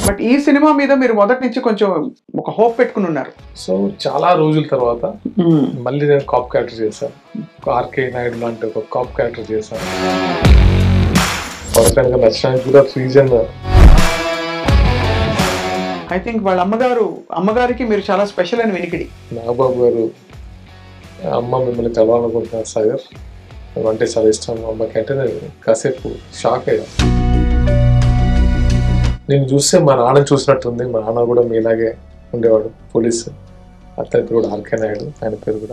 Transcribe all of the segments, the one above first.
But ఈ cinema మీద మీరు మొదటి నుంచి కొంచెం ఒక హోప్ పెట్టుకుని ఉన్నారు సో చాలా రోజుల తర్వాత మళ్ళీ నేను కాప్ క్యారెక్టర్ చేశాను ఒక ఆర్కే నాయుడు లాంటి ఒక కాప్ క్యారెక్టర్ చేశాను పవన్ కళ్యాణ్ గారు నచ్చడానికి కూడా రీజన్ ఐ థింక్ వాళ్ళ అమ్మగారు అమ్మగారికి మీరు చాలా స్పెషల్ అని వినికిడి నాగబాబు గారు అమ్మ మిమ్మల్ని కలవాలనుకుంటున్నారు సాగర్ అంటే చాలా ఇష్టం అమ్మకి అంటే నేను కాసేపు షాక్ అయ్యా నేను చూస్తే మా నాన్న చూసినట్టుంది మా నాన్న కూడా మీలాగే ఉండేవాడు పోలీసు అతని పేరు కూడా ఆర్కే నాయుడు ఆయన పేరు కూడా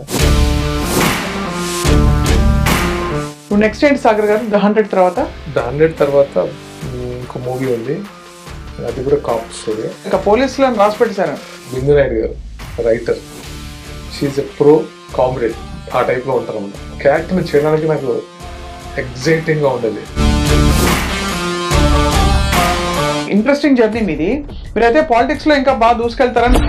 ఇప్పుడు నెక్స్ట్ ఏంటి సాగర్ గారు ద హండ్రెడ్ తర్వాత ద హండ్రెడ్ తర్వాత మ్, ఇంకో మూవీ ఉంది అది కూడా కాప్ స్టోరీ ఇంకా పోలీసులో రాసి పెట్టేశారు బిందు నాయుడు గారు writer she a pro comrade ఆ టైప్లో ఉంటారు అన్నమాట క్యారెక్టర్ని చేయడానికి నాకు ఎగ్జైటింగ్గా ఉండేది ఇంట్రెస్టింగ్ జర్నీ మీది మీరైతే పాలిటిక్స్ లో ఇంకా బాగా దూసుకెళ్తారని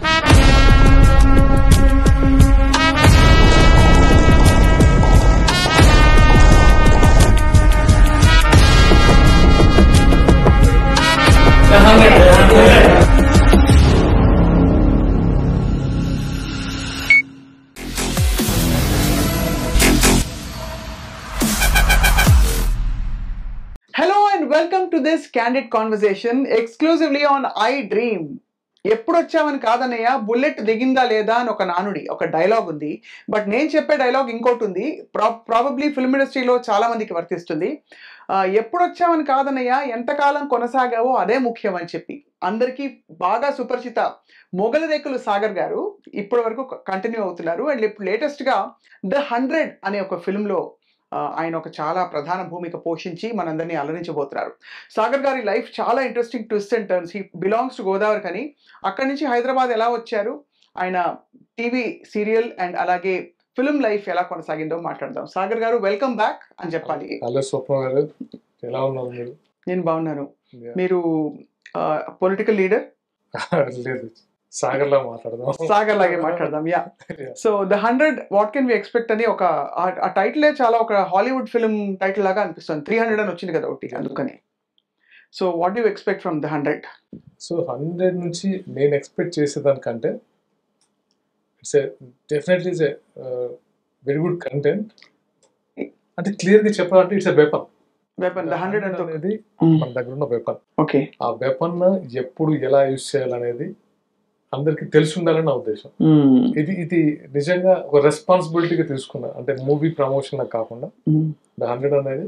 hello and welcome to this candid conversation exclusively on iDream ఎప్పుడు వచ్చామని కాదన్నయ్య బుల్లెట్ దిగిందా లేదా అని ఒక నానుడి ఒక డైలాగ్ ఉంది బట్ నేను చెప్పే డైలాగ్ ఇంకోటి ఉంది ప్రాబబ్లీ ఫిల్మ్ ఇండస్ట్రీలో చాలా మందికి వర్తిస్తుంది ఆ, ఎప్పుడు వచ్చామని కాదన్నయ్య ఎంతకాలం కొనసాగావో అదే ముఖ్యం అని చెప్పి అందరికీ బాగా సుపరిచిత మొగల రేకులు సాగర్ గారు ఇప్పటి వరకు కంటిన్యూ అవుతున్నారు అండ్ ఇప్పుడు లేటెస్ట్గా ద హండ్రెడ్ అనే ఒక ఫిల్మ్లో ఆ, ఆయన ఒక చాలా ప్రధాన భూమిక పోషించి మనందరినీ అలరించబోతున్నారు సాగర్ గారి లైఫ్ చాలా interesting twist and turns he belongs to Godavari కని అక్కడి నుంచి హైదరాబాద్ ఎలా వచ్చారు ఆయన టీవీ సీరియల్ అండ్ అలాగే ఫిల్మ్ లైఫ్ ఎలా కొనసాగిందో మాట్లాడదాం సాగర్ గారు వెల్కమ్ బ్యాక్ అని చెప్పాలి హలో స్వప్న గారు ఎలా ఉన్నారు మీరు నేను బాగున్నాను మీరు పొలిటికల్ లీడర్ లేదు సాగర్లా మాట్లాడదాం సాగర్ లాగే మాట్లాడదాం yeah so the hundred what can we expect అని ఒక ఆ- ఆ టైటిలే చాలా ఒక హాలీవుడ్ ఫిల్మ్ టైటిల్ లాగా అనిపిస్తుంది త్రీ హండ్రెడ్ అని వచ్చింది కదా ఒకటి అందుకని so what you expect from the hundred so hundred నుంచి నేను ఎక్స్పెక్ట్ చేసేదానికంటే it's definitely it's very good content అంటే క్లియర్గా చెప్పాలంటే it's a weapon weapon the hundred అంటే అనేది మన దగ్గర ఉన్న వెపన్ ఓకే ఆ వెపన్ ఎప్పుడు ఎలా యూజ్ చేయాలనేది అందరికి తెలిసి ఉండాలని నా ఉద్దేశం ఇది ఇది నిజంగా ఒక రెస్పాన్సిబిలిటీగా తీసుకున్నా అంటే మూవీ ప్రమోషన్ కాకుండా ద హండ్రెడ్ అనేది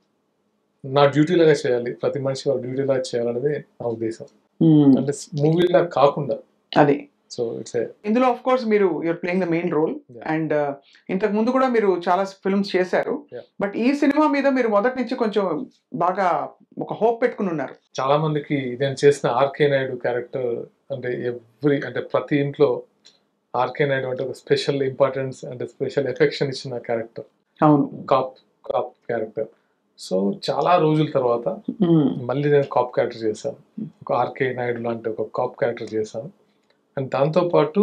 నా డ్యూటీ లాగా చేయాలి ప్రతి మనిషి వాళ్ళ డ్యూటీ లాగా చేయాలనేది నా ఉద్దేశం అంటే మూవీ లాగా కాకుండా అది సో ఇట్స్ ఇందులో ఆఫ్ కోర్స్ మీరు you're playing the main role Yeah. And ఇంతకు ముందు కూడా మీరు చాలా ఫిల్మ్స్ చేశారు Yeah. బట్ ఈ సినిమా మీద మీరు మొదటి నుంచి కొంచెం బాగా ఒక హోప్ పెట్టుకుని ఉన్నారు చాలా మందికి నేను చేసిన ఆర్కే నాయుడు క్యారెక్టర్ అంటే ఎవ్రీ అంటే ప్రతి ఇంట్లో ఆర్కే నాయుడు అంటే ఒక స్పెషల్ ఇంపార్టెన్స్ అంటే స్పెషల్ ఎఫెక్షన్ ఇచ్చిన క్యారెక్టర్ అవును కాప్ కాప్ క్యారెక్టర్ సో చాలా రోజుల తర్వాత మళ్ళీ నేను కాప్ క్యారెక్టర్ చేశాను ఒక ఆర్కే నాయుడు లాంటి ఒక కాప్ క్యారెక్టర్ చేశాను అండ్ దాంతోపాటు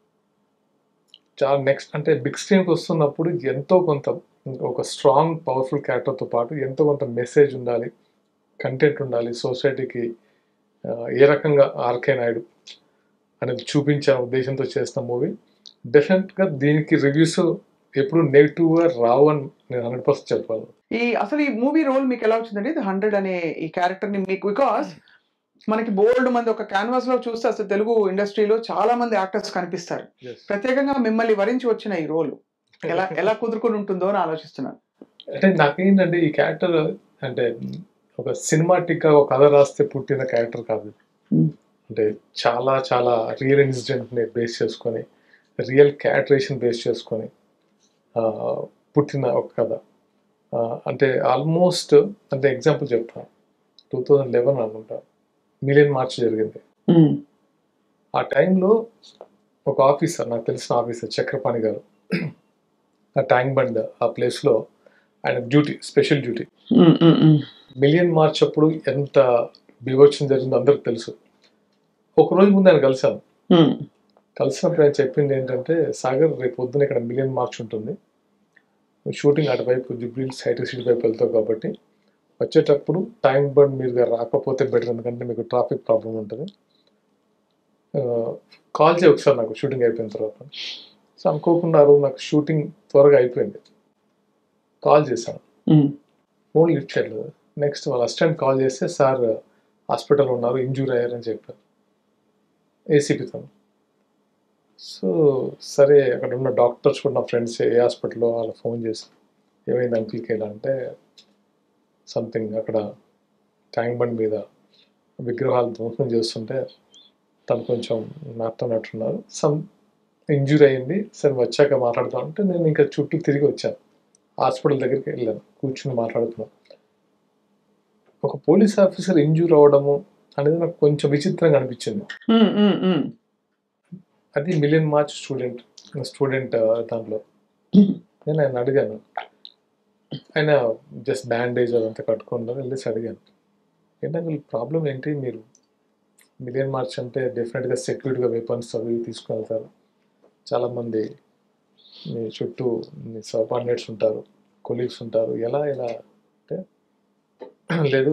చాలా నెక్స్ట్ అంటే బిగ్ స్క్రీన్కి వస్తున్నప్పుడు ఎంతో కొంత ఒక స్ట్రాంగ్ పవర్ఫుల్ క్యారెక్టర్తో పాటు ఎంతో కొంత మెసేజ్ ఉండాలి కంటెంట్ ఉండాలి సొసైటీకి ఆ, ఏ రకంగా ఆర్కే నాయుడు అనేది చూపించే ఉద్దేశంతో చేసిన మూవీ డెఫినెట్గా దీనికి రివ్యూస్ ఎప్పుడు నెగిటివ్గా రావు అని నేను హండ్రెడ్ పర్సెంట్ చెప్పాలి ఈ అసలు ఈ మూవీ రోల్ మీకు ఎలా వచ్చిందండి ద హండ్రెడ్ అనే ఈ క్యారెక్టర్ ని మీకు బికాస్ మనకి బోల్డ్ మంది ఒక క్యాన్వాస్ లో చూస్తే అసలు తెలుగు ఇండస్ట్రీలో చాలా మంది యాక్టర్స్ కనిపిస్తారు ప్రత్యేకంగా మిమ్మల్ని వరించి వచ్చిన ఈ రోల్ ఎలా ఎలా కుదురుకుని ఉంటుందో అని ఆలోచిస్తున్నాను అంటే నాకేంటంటే ఈ క్యారెక్టర్ అంటే ఒక సినిమాటిక్ గా ఒక కథ రాస్తే పుట్టిన క్యారెక్టర్ కాదు Hmm. అంటే చాలా చాలా రియల్ ఇన్సిడెంట్ ని బేస్ చేసుకొని రియల్ క్యారెక్టరేషన్ బేస్ చేసుకొని ఆ, పుట్టిన ఒక కథ ఆ, అంటే ఆల్మోస్ట్ అంటే ఎగ్జాంపుల్ చెప్తాను టూ థౌజండ్ లెవెన్ అనుకుంటా మిలియన్ మార్చ్ జరిగింది ఆ టైంలో ఒక ఆఫీసర్ నాకు తెలిసిన ఆఫీసర్ చక్రపాణి గారు ఆ ట్యాంక్ బండ్ ఆ ప్లేస్లో ఆయన duty special duty million march అప్పుడు ఎంత బీభత్సం జరిగిందో అందరికి తెలుసు ఒక రోజు ముందు ఆయన కలిశాను కలిసినప్పుడు ఆయన చెప్పింది ఏంటంటే సాగర్ రేపు పొద్దున ఇక్కడ మిలియన్ మార్చ్ ఉంటుంది షూటింగ్ అటువైపు జుబ్లీ హైటెక్ సిటీ వైపు వెళ్తావు కాబట్టి వచ్చేటప్పుడు టైం బండ్ మీద రాకపోతే బెటర్ ఎందుకంటే మీకు ట్రాఫిక్ ప్రాబ్లం ఉంటుంది కాల్ చేయి ఒకసారి నాకు షూటింగ్ అయిపోయిన తర్వాత సో అనుకోకుండా ఆ రోజు నాకు షూటింగ్ త్వరగా అయిపోయింది కాల్ చేశాను ఉమ్, ఫోన్ లిఫ్ట్ చేయలేదు నెక్స్ట్ వాళ్ళ అసిస్టెంట్ కాల్ చేస్తే సార్ హాస్పిటల్ ఉన్నారు ఇంజూర్ అయ్యారని చెప్పారు ఏసీపీతో సో సరే అక్కడ ఉన్న డాక్టర్స్ కూడా నా ఫ్రెండ్స్ ఏ హాస్పిటల్లో వాళ్ళు ఫోన్ చేసి ఏమైంది అంకిల్కి ఇలా అంటే సంథింగ్ అక్కడ ట్యాంక్ బండ్ మీద విగ్రహాలు ధ్వంసం చేస్తుంటే తను కొంచెం నాటుతున్నట్టున్నారు సమ్ ఇంజూరీ అయింది సరే వచ్చాక మాట్లాడతాం అంటే నేను ఇంకా చుట్టూ తిరిగి వచ్చాను హాస్పిటల్ దగ్గరికి వెళ్ళాను కూర్చుని మాట్లాడుతున్నాను ఒక పోలీస్ ఆఫీసర్ ఇంజూర్ అవ్వడము అనేది నాకు కొంచెం విచిత్రంగా అనిపించింది ఉమ్, ఉమ్, ఉమ్. అది మిలియన్ మార్చ్ స్టూడెంట్ స్టూడెంట్ దాంట్లో నేను ఆయన అడిగాను ఆయన జస్ట్ బ్యాండేజ్ అదంతా కట్టుకుంటారు వెళ్ళేసి అడిగాను ఏంటంటే ప్రాబ్లం ఏంటి మీరు మిలియన్ మార్చ్ అంటే డెఫినెట్గా సెక్యూరిటీగా వెపన్స్ అవి ఇవి తీసుకుని వెళ్తారు చాలామంది మీ చుట్టూ మీ సబార్డినేట్స్ ఉంటారు కొలీగ్స్ ఉంటారు ఎలా ఎలా అంటే లేదు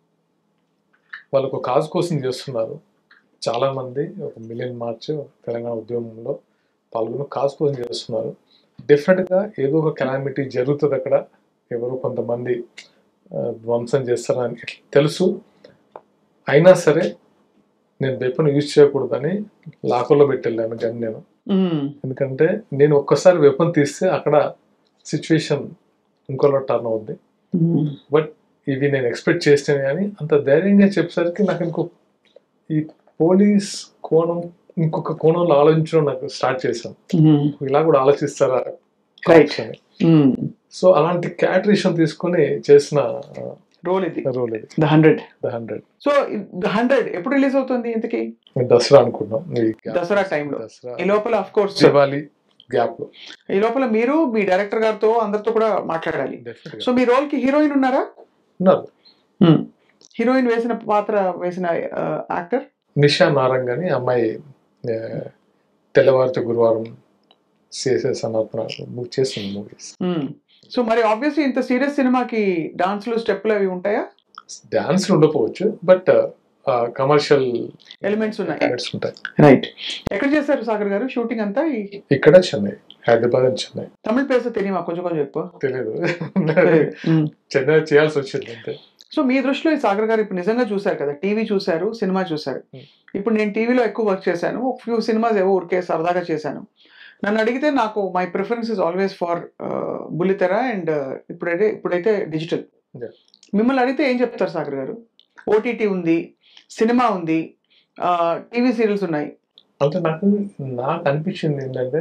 వాళ్ళు ఒక కాజ్ కోసం చేస్తున్నారు చాలామంది ఒక మిలియన్ మార్చ్ తెలంగాణ ఉద్యమంలో పాల్గొని కాజ్ కోసం చేస్తున్నారు డెఫినెట్గా ఏదో ఒక కెలామిటీ జరుగుతుంది అక్కడ ఎవరో కొంతమంది ఆ, ధ్వంసం చేస్తారని తెలుసు అయినా సరే నేను వెపన్ యూజ్ చేయకూడదని లాకర్లో పెట్టి వెళ్ళాను గన్ నేను ఉమ్, ఎందుకంటే నేను ఒక్కసారి వెపన్ తీస్తే అక్కడ సిచ్యువేషన్ ఇంకోలా టర్న్ అవుద్ది ఉమ్. బట్ ఇవి నేను ఎక్స్పెక్ట్ చేస్తాను కానీ అంత ధైర్యంగా చెప్పేసరికి నాకు ఇంకో ఈ పోలీస్ కోణం ఇంకొక కోణంలో ఆలోచించడం నాకు స్టార్ట్ చేశాను ఉమ్. ఇలా కూడా ఆలోచిస్తారా Right. అని ఉమ్. సో అలాంటి క్యాటరేషన్ తీసుకొని చేసిన రోల్ ఇది రోల్ ఇది the hundred the hundred so the hundred ఎప్పుడు రిలీజ్ అవుతుంది ఇంతకి దసరా అనుకున్నాం ఈ gap. దసరా టైంలో దసరా ఈ లోపల ఆఫ్ కోర్స్ దివాళీ గ్యాప్ లో ఈ లోపల మీరు మీ డైరెక్టర్ గారితో అందరితో కూడా మాట్లాడాలి డెఫినెట్ సో మీ రోల్ కి హీరోయిన్ ఉన్నారా ఉన్నారు హీరోయిన్ వేసిన పాత్ర వేసిన యాక్టర్ నిషా నారంగ్ అని అమ్మాయి ఆ, తెల్లవారితో గురువారం సిఎస్ఎస్ అన్నారు మూవ్ చేస్తుంది మూవీస్ సో మరి ఆబ్వియస్లీ ఇంత సీరియస్ సినిమాకి డాన్స్లు స్టెప్లు అవి ఉంటాయా డాన్స్ ఉండకపోవచ్చు బట్ కమర్షియల్ ఎలిమెంట్స్ ఉన్నాయి ఎలిమెంట్స్ ఉంటాయి రైట్ ఎక్కడ చేశారు సాగర్ గారు షూటింగ్ అంతా ఈ ఇక్కడ చెన్నై హైదరాబాద్ అండ్ చెన్నై తమిళ పేస తెలియమా కొంచెం కొంచెం చెప్పు తెలియదు మ్మ్. చెన్నై చేయాల్సి వచ్చింది అంతే సో మీ దృష్టిలో ఈ సాగర్ గారు ఇప్పుడు నిజంగా చూశారు కదా టీవీ చూశారు సినిమా చూశారు Hmm. ఇప్పుడు నేను టీవీలో ఎక్కువ వర్క్ చేశాను ఒక ఫ్యూ సినిమాస్ ఏవో ఊరికే సరదాగా చేశాను నన్ను అడిగితే నాకు my preference is always for బుల్లితెర అండ్ ఇప్పుడైతే ఇప్పుడైతే డిజిటల్ Yeah. మిమ్మల్ని అడిగితే ఏం చెప్తారు సాగర్ గారు ఓటీటీ ఉంది సినిమా ఉంది టీవీ సీరియల్స్ ఉన్నాయి అంటే నాకు నాకు అనిపించింది ఏంటంటే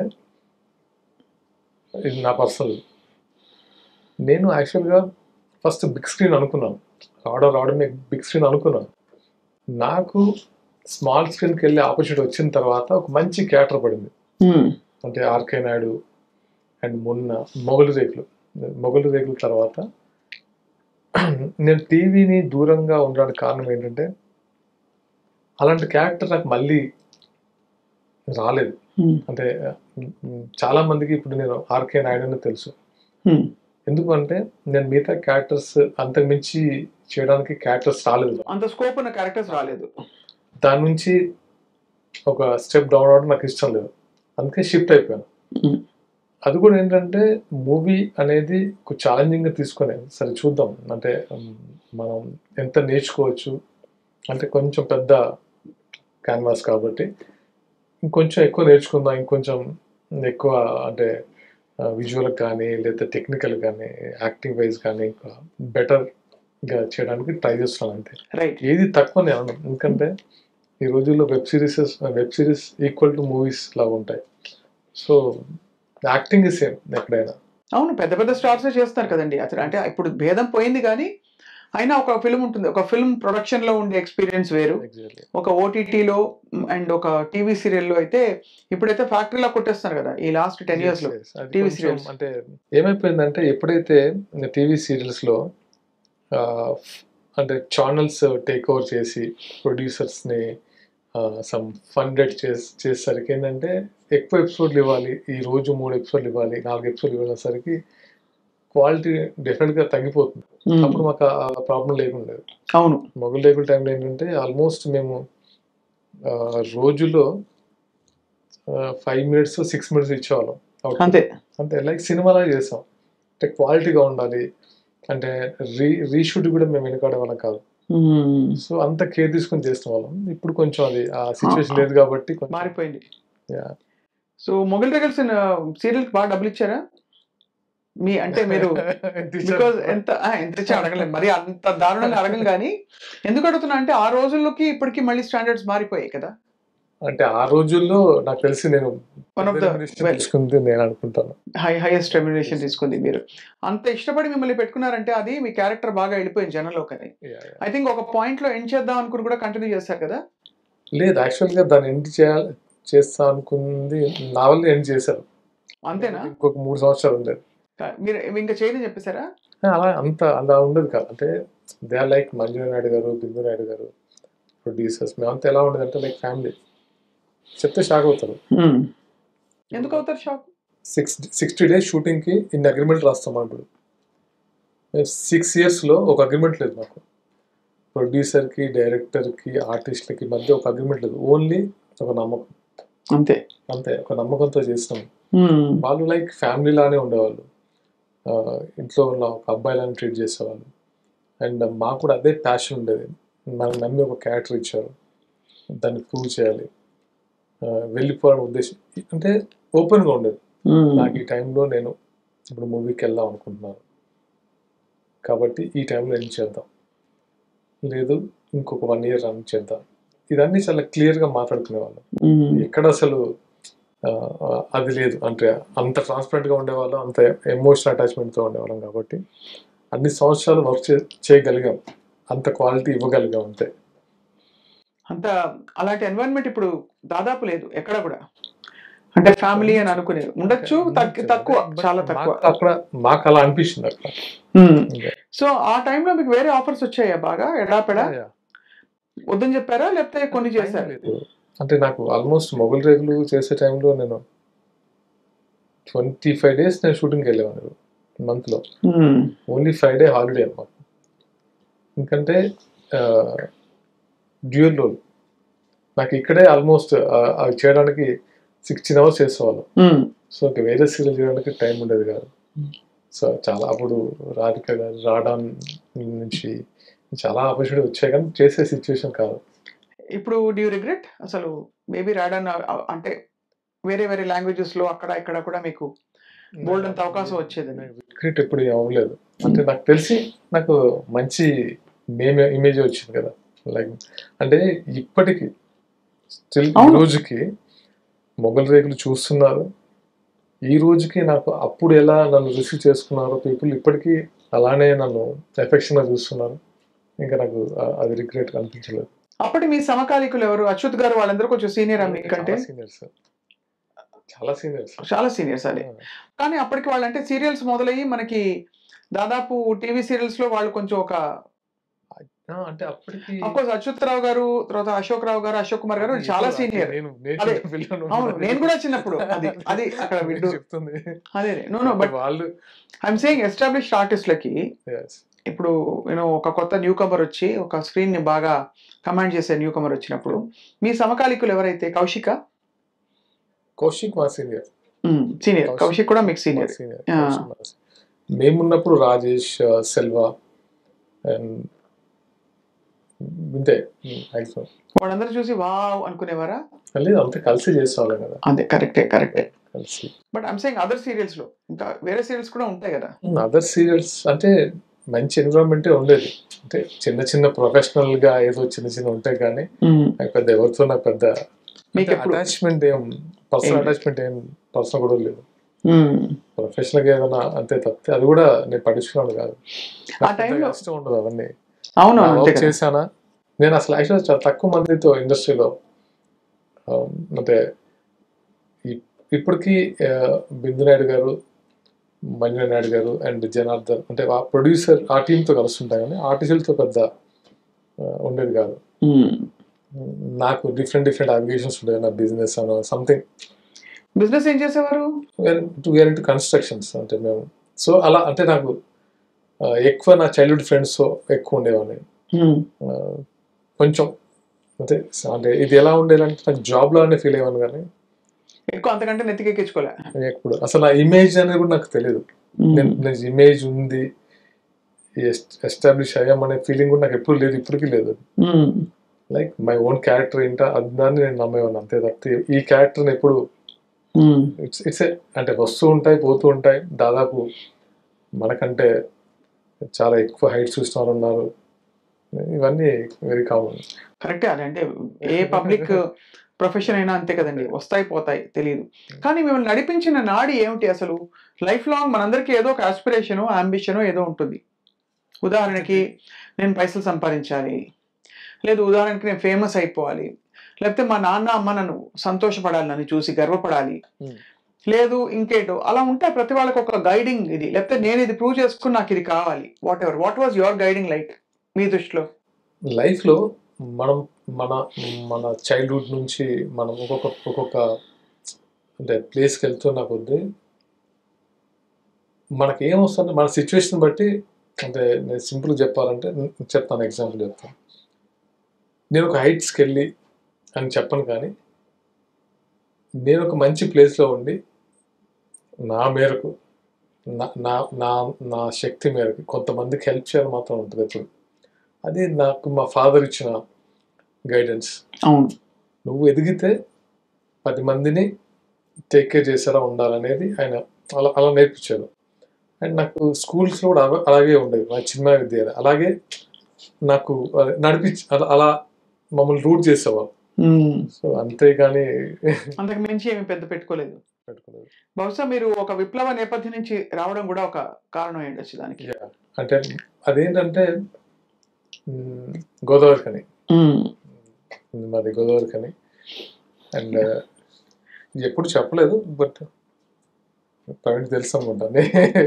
ఇది నా పర్సనల్ నేను యాక్చువల్గా ఫస్ట్ బిగ్ స్క్రీన్ అనుకున్నాను రావడం రావడమే బిగ్ స్క్రీన్ అనుకున్నాను నాకు స్మాల్ స్క్రీన్కి వెళ్ళే ఆపర్చునిటీ వచ్చిన తర్వాత ఒక మంచి క్యారెక్టర్ పడింది అంటే ఆర్కే నాయుడు అండ్ మొన్న మొగలు రేకులు మొగలు రేకుల తర్వాత నేను టీవీని దూరంగా ఉండడానికి కారణం ఏంటంటే అలాంటి క్యారెక్టర్ నాకు మళ్ళీ రాలేదు అంటే మ్, చాలా మందికి ఇప్పుడు నేను ఆర్కే నాయుడు అని తెలుసు ఎందుకంటే నేను మిగతా క్యారెక్టర్స్ అంతకు మించి చేయడానికి క్యారెక్టర్స్ రాలేదు అంత స్కోప్ ఉన్న క్యారెక్టర్స్ రాలేదు దాని నుంచి ఒక స్టెప్ డౌన్ అవడం నాకు ఇష్టం లేదు అందుకే షిఫ్ట్ అయిపోయాను Hmm. అది కూడా ఏంటంటే మూవీ అనేది కొంచెం ఛాలెంజింగ్గా తీసుకునే సరే చూద్దాం అంటే ఉమ్, మనం ఎంత నేర్చుకోవచ్చు అంటే కొంచెం పెద్ద క్యాన్వాస్ కాబట్టి ఇంకొంచెం ఎక్కువ నేర్చుకుందాం ఇంకొంచెం ఎక్కువ అంటే విజువల్ కానీ లేదా టెక్నికల్ కానీ యాక్టింగ్ వైజ్ కానీ ఇంకా బెటర్గా చేయడానికి ట్రై చేస్తున్నాను అంతే రైట్ ఏది తక్కువ నేను అనను. ఎందుకంటే ఈ రోజుల్లో web series web series equal to movies లాగా ఉంటాయి సో యాక్టింగ్ సేమ్ ఎక్కడైనా అవును పెద్ద పెద్ద స్టార్స్ చేస్తారు కదండి అసలు అంటే ఇప్పుడు భేదం పోయింది కానీ అయినా ఒక ఫిల్మ్ ఉంటుంది ఒక ఫిల్మ్ ప్రొడక్షన్ లో ఉండే ఎక్స్పీరియన్స్ వేరు ఎగ్జాక్ట్లీ ఒక ఓటీటీలో అండ్ ఒక టీవీ సీరియల్లో అయితే ఇప్పుడైతే ఫ్యాక్టరీలో కొట్టేస్తున్నారు కదా ఈ లాస్ట్ టెన్ ఇయర్స్ లో TV serials. అంటే ఏమైపోయిందంటే ఎప్పుడైతే టీవీ సిరీస్ లో ఆ, అంటే ఛానల్స్ టేక్ ఓవర్ చేసి ప్రొడ్యూసర్స్ ని సమ్ ఫండెడ్ చేసి చేసేసరికి ఏంటంటే ఎక్కువ ఎపిసోడ్లు ఇవ్వాలి ఈ రోజు మూడు ఎపిసోడ్లు ఇవ్వాలి నాలుగు ఎపిసోడ్లు ఇవ్వడానికి క్వాలిటీ డెఫినెట్ గా తగ్గిపోతుంది ఉమ్, అప్పుడు మాకు ఆ ప్రాబ్లం లేకుండేది అవును మొగల్ రేకుల టైంలో ఏంటంటే ఆల్మోస్ట్ మేము ఆ, రోజులో ఫైవ్ మినిట్స్ సిక్స్ మినిట్స్ ఇచ్చేవాళ్ళం output. అంతే అంతే లైక్ సినిమాలా చేసాం అంటే క్వాలిటీగా ఉండాలి అంటే రీ రీషూట్ కూడా మేము వెనుకాడే వాళ్ళం కాదు ఉమ్, సో అంత కేర్ తీసుకొని చేసిన వాళ్ళం ఇప్పుడు కొంచెం అది ఆ సిచ్యువేషన్ లేదు కాబట్టి కొంచెం మారిపోయింది Yeah. So Mogali Rekulu serial కి బాగా డబ్బులు ఇచ్చారా మీ అంటే మీరు బికాజ్ ఎంత ఆ, ఎంత ఇచ్చా అడగలేదు మరి అంత దారుణంగా అడగం కానీ ఎందుకు అడుగుతున్నా అంటే ఆ రోజుల్లోకి ఇప్పటికి మళ్ళీ స్టాండర్డ్స్ మారిపోయాయి కదా అంటే ఆ రోజుల్లో నాకు తెలిసి నేను One of the well- తెలుసుకుంది నేను అనుకుంటాను హై హైయెస్ట్ రెమ్యునేషన్ తీసుకుంది మీరు అంత ఇష్టపడి మిమ్మల్ని పెట్టుకున్నారంటే అది మీ క్యారెక్టర్ బాగా వెళ్ళిపోయింది జనంలోకి అని Yeah, yeah. ఐ థింక్ ఒక పాయింట్ లో ఎండ్ చేద్దాం అనుకుని కూడా కంటిన్యూ చేస్తారు కదా లేదు యాక్చువల్ గా దాన్ని ఎండ్ చేయాలి చేస్తా అనుకుంది నా వల్ల ఎండ్ చేశారు అంతేనా ఇంకొక మూడు సంవత్సరాలు ఉండేది మీరు ఇంకా చేయని చెప్పేశారా అలా అంత అలా ఉండదు కాదు అంటే they are like Manju Naidu garu Bindu Naidu గారు ప్రొడ్యూసర్స్ మేమంతా ఎలా ఉండదు అంటే లైక్ ఫ్యామిలీ చెప్తే షాక్ అవుతారు ఎందుకు అవుతారు షాక్ సిక్స్ సిక్స్టీ డేస్ షూటింగ్కి ఇన్ని అగ్రిమెంట్ రాస్తాం ఇప్పుడు మేము సిక్స్ ఇయర్స్లో ఒక అగ్రిమెంట్ లేదు మాకు ప్రొడ్యూసర్కి డైరెక్టర్కి ఆర్టిస్ట్లకి మధ్య ఒక అగ్రిమెంట్ లేదు ఓన్లీ ఒక నమ్మకం అంతే అంతే ఒక నమ్మకంతో చేసినాం వాళ్ళు లైక్ ఫ్యామిలీ లానే ఉండేవాళ్ళు ఆ, ఇంట్లో ఉన్న ఒక అబ్బాయిలాని ట్రీట్ చేసేవాళ్ళు అండ్ మాకు కూడా అదే ప్యాషన్ ఉండేది మనకు నమ్మి ఒక క్యారెక్టర్ ఇచ్చారు దాన్ని ప్రూవ్ చేయాలి ఆ, వెళ్ళిపోవాలని ఉద్దేశం అంటే ఓపెన్గా ఉండేది నాకు ఈ టైంలో నేను ఇప్పుడు మూవీకి వెళ్దాం అనుకుంటున్నాను కాబట్టి ఈ టైంలో ఏం చేద్దాం లేదు ఇంకొక వన్ ఇయర్ రన్ చేద్దాం ఇదన్నీ చాలా క్లియర్గా మాట్లాడుకునేవాళ్ళం ఎక్కడ అసలు ఆ, అది లేదు అంటే అంత ట్రాన్స్పరెంట్గా ఉండేవాళ్ళం అంత ఎమోషనల్ అటాచ్మెంట్తో ఉండేవాళ్ళం కాబట్టి అన్ని సంవత్సరాలు వర్క్ చే చేయగలిగాం అంత క్వాలిటీ ఇవ్వగలిగాం అంతే అంత అలాంటి ఎన్వైరన్మెంట్ ఇప్పుడు దాదాపు లేదు ఎక్కడ కూడా అంటే ఫ్యామిలీ అని అనుకునేది ఉండొచ్చు తగ్గి తక్కువ But చాలా తక్కువ మాకు అక్కడ మాకు అలా అనిపిస్తుంది అక్కడ సో ఆ టైంలో మీకు వేరే ఆఫర్స్ వచ్చాయా బాగా ఎడాపెడా Yeah. వద్దని చెప్పారా లేకపోతే కొన్ని చేశారు లేదు. అంటే నాకు ఆల్మోస్ట్ మొగల్ రేగులు చేసే టైంలో నేను ట్వంటీ ఫైవ్ డేస్ నేను షూటింగ్కి వెళ్ళేవాను మంత్లో ఓన్లీ ఫైవ్ డే హాలిడే అనమాట ఎందుకంటే డ్యూయల్ రోల్ నాకు ఇక్కడే ఆల్మోస్ట్ అవి చేయడానికి సిక్స్టీన్ అవర్స్ చేసేవాళ్ళం సో ఇంకా వేరే సీరియల్ చేయడానికి టైం ఉండేది కాదు సో చాలా అప్పుడు రాధిక గారు రావడం నుంచి చాలా ఆపర్చునిటీ వచ్చాయి కానీ చేసే సిచ్యువేషన్ కాదు ఇప్పుడు డ్యూ రిగ్రెట్ అసలు మేబీ రాడన్ అంటే వేరే వేరే లాంగ్వేజెస్ లో అక్కడ ఇక్కడ కూడా మీకు Bold అంత అవకాశం వచ్చేది. క్రికెట్ ఎప్పుడు అవ్వలేదు అంటే నాకు తెలిసి నాకు మంచి నేమ్ ఇమేజ్ వచ్చింది కదా లైక్ అంటే ఇప్పటికి స్టిల్ ఈ అవును. రోజుకి మొగల్ రేకులు చూస్తున్నారు ఈ రోజుకి నాకు అప్పుడు ఎలా నన్ను రిసీవ్ చేసుకున్నారో పీపుల్ ఇప్పటికీ అలానే నన్ను ఎఫెక్షన్ గా చూస్తున్నారు ఇంకా నాకు ఆ- అది రిగ్రెట్ అనిపించలేదు అప్పటి మీ సమకాలీకులు ఎవరు అచ్యుత్ గారు వాళ్ళందరూ కొంచెం సీనియర్ మీకంటే సీనియర్స్ చాలా సీనియర్స్ చాలా సీనియర్స్ అది కానీ అప్పటికి వాళ్ళంటే సీరియల్స్ మొదలయ్యి మనకి దాదాపు టీవీ సీరియల్స్ లో వాళ్ళు కొంచెం ఒక అంటే అప్పటికి అఫ్కోర్స్ అచ్యుత్ రావు గారు తర్వాత అశోక్ రావు గారు అశోక్ కుమార్ గారు అది చాలా ఇప్పుడు సీనియర్ నేను నేను అదే. చిన్న పిల్లను. అవును నేను కూడా చిన్నప్పుడు అది అది అక్కడ నేను వింటూ చెప్తుంది అదే నో నో బట్ వాళ్ళు ఐఎమ్ సేయింగ్ ఎస్టాబ్లిష్డ్ ఆర్టిస్ట్లకి yes. ఇప్పుడు నేను ఒక కొత్త న్యూ కమర్ వచ్చి ఒక స్క్రీన్ ని బాగా కమాండ్ చేసే న్యూ కమర్ వచ్చినప్పుడు మీ సమకాలీకులు ఎవరైతే కౌశిక కౌశిక్ మా సీనియర్ సీనియర్ కౌశిక్. కౌశిక్ కూడా మీకు సీనియర్ సీనియర్ Yeah. మేమున్నప్పుడు రాజేష్ ఆ, సెల్వ అండ్ ఇంతే మ్యాక్సిమం వాళ్ళందరూ చూసి వావ్ అనుకునేవారా లేదు అంతా కలిసి చేసేవాళ్ళం కదా అదే కరెక్టే కరెక్టే కలిసి but I'm saying other serials లో ఇంకా వేరే సీరియల్స్ కూడా ఉంటాయి కదా అదర్ సీరియల్స్ అంటే మంచి ఎన్విరాన్మెంటే ఉండేది అంటే చిన్న చిన్న ప్రొఫెషనల్ గా ఏదో చిన్న చిన్న ఉంటాయి కానీ నాకు పెద్ద ఎవరితో నాకు పెద్ద మీకు ఎప్పుడు అటాచ్మెంట్ ఏం పర్సనల్ ఏం లేదు. అటాచ్మెంట్ ఏం పర్సనల్ కూడా లేదు ప్రొఫెషనల్ గా ఏదైనా అంతే తప్పితే అది కూడా నేను పట్టించుకున్నాను కాదు ఆ నాకు time లో- పెద్దగా ఇష్టం ఉండదు అవన్నీ అవును నా అంతే వర్క్ కదా చేశానా నేను అసలు యాక్చువల్ చాలా తక్కువ మందితో ఇండస్ట్రీలో అంటే ఇప్- ఇప్పటికీ ఆ, బిందు నాయుడు గారు మంజు నాయుడు గారు అండ్ జనార్దన్ అంటే ఆ ప్రొడ్యూసర్ ఆ టీంతో కలుస్తుంటాయి కానీ ఆర్టిస్టులతో పెద్ద ఆ, ఉండేది కాదు నాకు డిఫరెంట్ డిఫరెంట్ అప్లికేషన్స్ ఉండేది నా బిజినెస్ అనో సంథింగ్ బిజినెస్ ఏం చేసేవారు టు వేర్ ఇంటూ కన్స్ట్రక్షన్స్ అంటే మేము సో అలా అంటే నాకు ఆ, ఎక్కువ నా చైల్డ్హుడ్ ఫ్రెండ్స్ ఎక్కువ ఉండేవాడిని ఉమ్, ఆ, కొంచెం అంటే అంటే ఇది ఎలా ఉండేదంటే నాకు జాబ్ లానే ఫీల్ అయ్యాను కానీ ఎక్కువ అంతకంటే నెత్తికెక్కించుకోలే ఎప్పుడు అసలు ఆ ఇమేజ్ అనేది కూడా నాకు తెలియదు నేను నేను ఇమేజ్ ఉంది ఎస్టాబ్లిష్ అయ్యామనే ఫీలింగ్ కూడా నాకు ఎప్పుడు లేదు ఇప్పటికీ లేదు um, like my own character ఏంటో అది దాన్ని నేను నమ్మేవాడిని అంతే తప్పితే ఈ క్యారెక్టర్ని ఎప్పుడు ఉమ్, ఇట్స్ ఇట్స్ అంటే వస్తూ ఉంటాయి పోతూ ఉంటాయి దాదాపు మనకంటే చాలా ఎక్కువ హైట్ చూసిన వాళ్ళు ఉన్నారు ఇవన్నీ వెరీ కామన్ కరెక్టే అది అంటే ఏ పబ్లిక్ ప్రొఫెషన్ అయినా అంతే కదండి వస్తాయి పోతాయి తెలియదు కానీ మిమ్మల్ని నడిపించిన నాడి ఏమిటి అసలు లైఫ్ లాంగ్ మనందరికీ ఏదో ఒక ఆస్పిరేషను అంబిషను ఏదో ఉంటుంది ఉదాహరణకి నేను పైసలు సంపాదించాలి లేదు ఉదాహరణకి నేను ఫేమస్ అయిపోవాలి లేకపోతే మా నాన్న అమ్మ నన్ను సంతోషపడాలి నన్ను చూసి గర్వపడాలి Hmm. లేదు ఇంకేటో అలా ఉంటే ప్రతి వాళ్ళకి ఒక గైడింగ్ ఇది లేకపోతే నేను ఇది ప్రూవ్ చేసుకుని నాకు ఇది కావాలి whatever what was your guiding like మీ దృష్టిలో లైఫ్లో మనం మన మన చైల్డ్హుడ్ నుంచి మనం ఒక్కొక్క ఒక్కొక్క అంటే ప్లేస్కి వెళ్తున్న కొద్దీ మనకి ఏమొస్తుంది మన సిచ్యువేషన్ బట్టి అంటే నేను సింపుల్గా చెప్పాలంటే నేను చెప్తాను ఎగ్జాంపుల్ చెప్తాను నేను ఒక హైట్స్కి వెళ్ళి అని చెప్పను కానీ నేను ఒక మంచి ప్లేస్లో ఉండి నా మేరకు నా నా నా నా శక్తి మేరకు కొంతమందికి హెల్ప్ చేయాలి మాత్రం ఉంటుంది ఎప్పుడు అది నాకు మా ఫాదర్ ఇచ్చిన గైడెన్స్ అవును నువ్వు ఎదిగితే పది మందిని టేక్ కేర్ చేసేలా ఉండాలనేది ఆయన అలా అలా నేర్పించాడు అండ్ నాకు స్కూల్స్లో కూడా అవ- అలాగే ఉండేది నా చిన్న విద్య అలాగే నాకు అది నడిపించి అలా అలా మమ్మల్ని రూట్ చేసేవాళ్ళు Hmm. సో అంతేగాని అంతకు మించి ఏమి పెద్ద పెట్టుకోలేదు పెట్టుకోలేదు బహుశా మీరు ఒక విప్లవ నేపథ్యం నుంచి రావడం కూడా ఒక కారణం అయి ఉండొచ్చు దానికి Yeah. అంటే అదేంటంటే మ్, గోదావరి కని మాది గోదావరి కని అండ్ ఎప్పుడు చెప్పలేదు బట్ ప్రవీణ్ తెలుసు అనుకుంటాను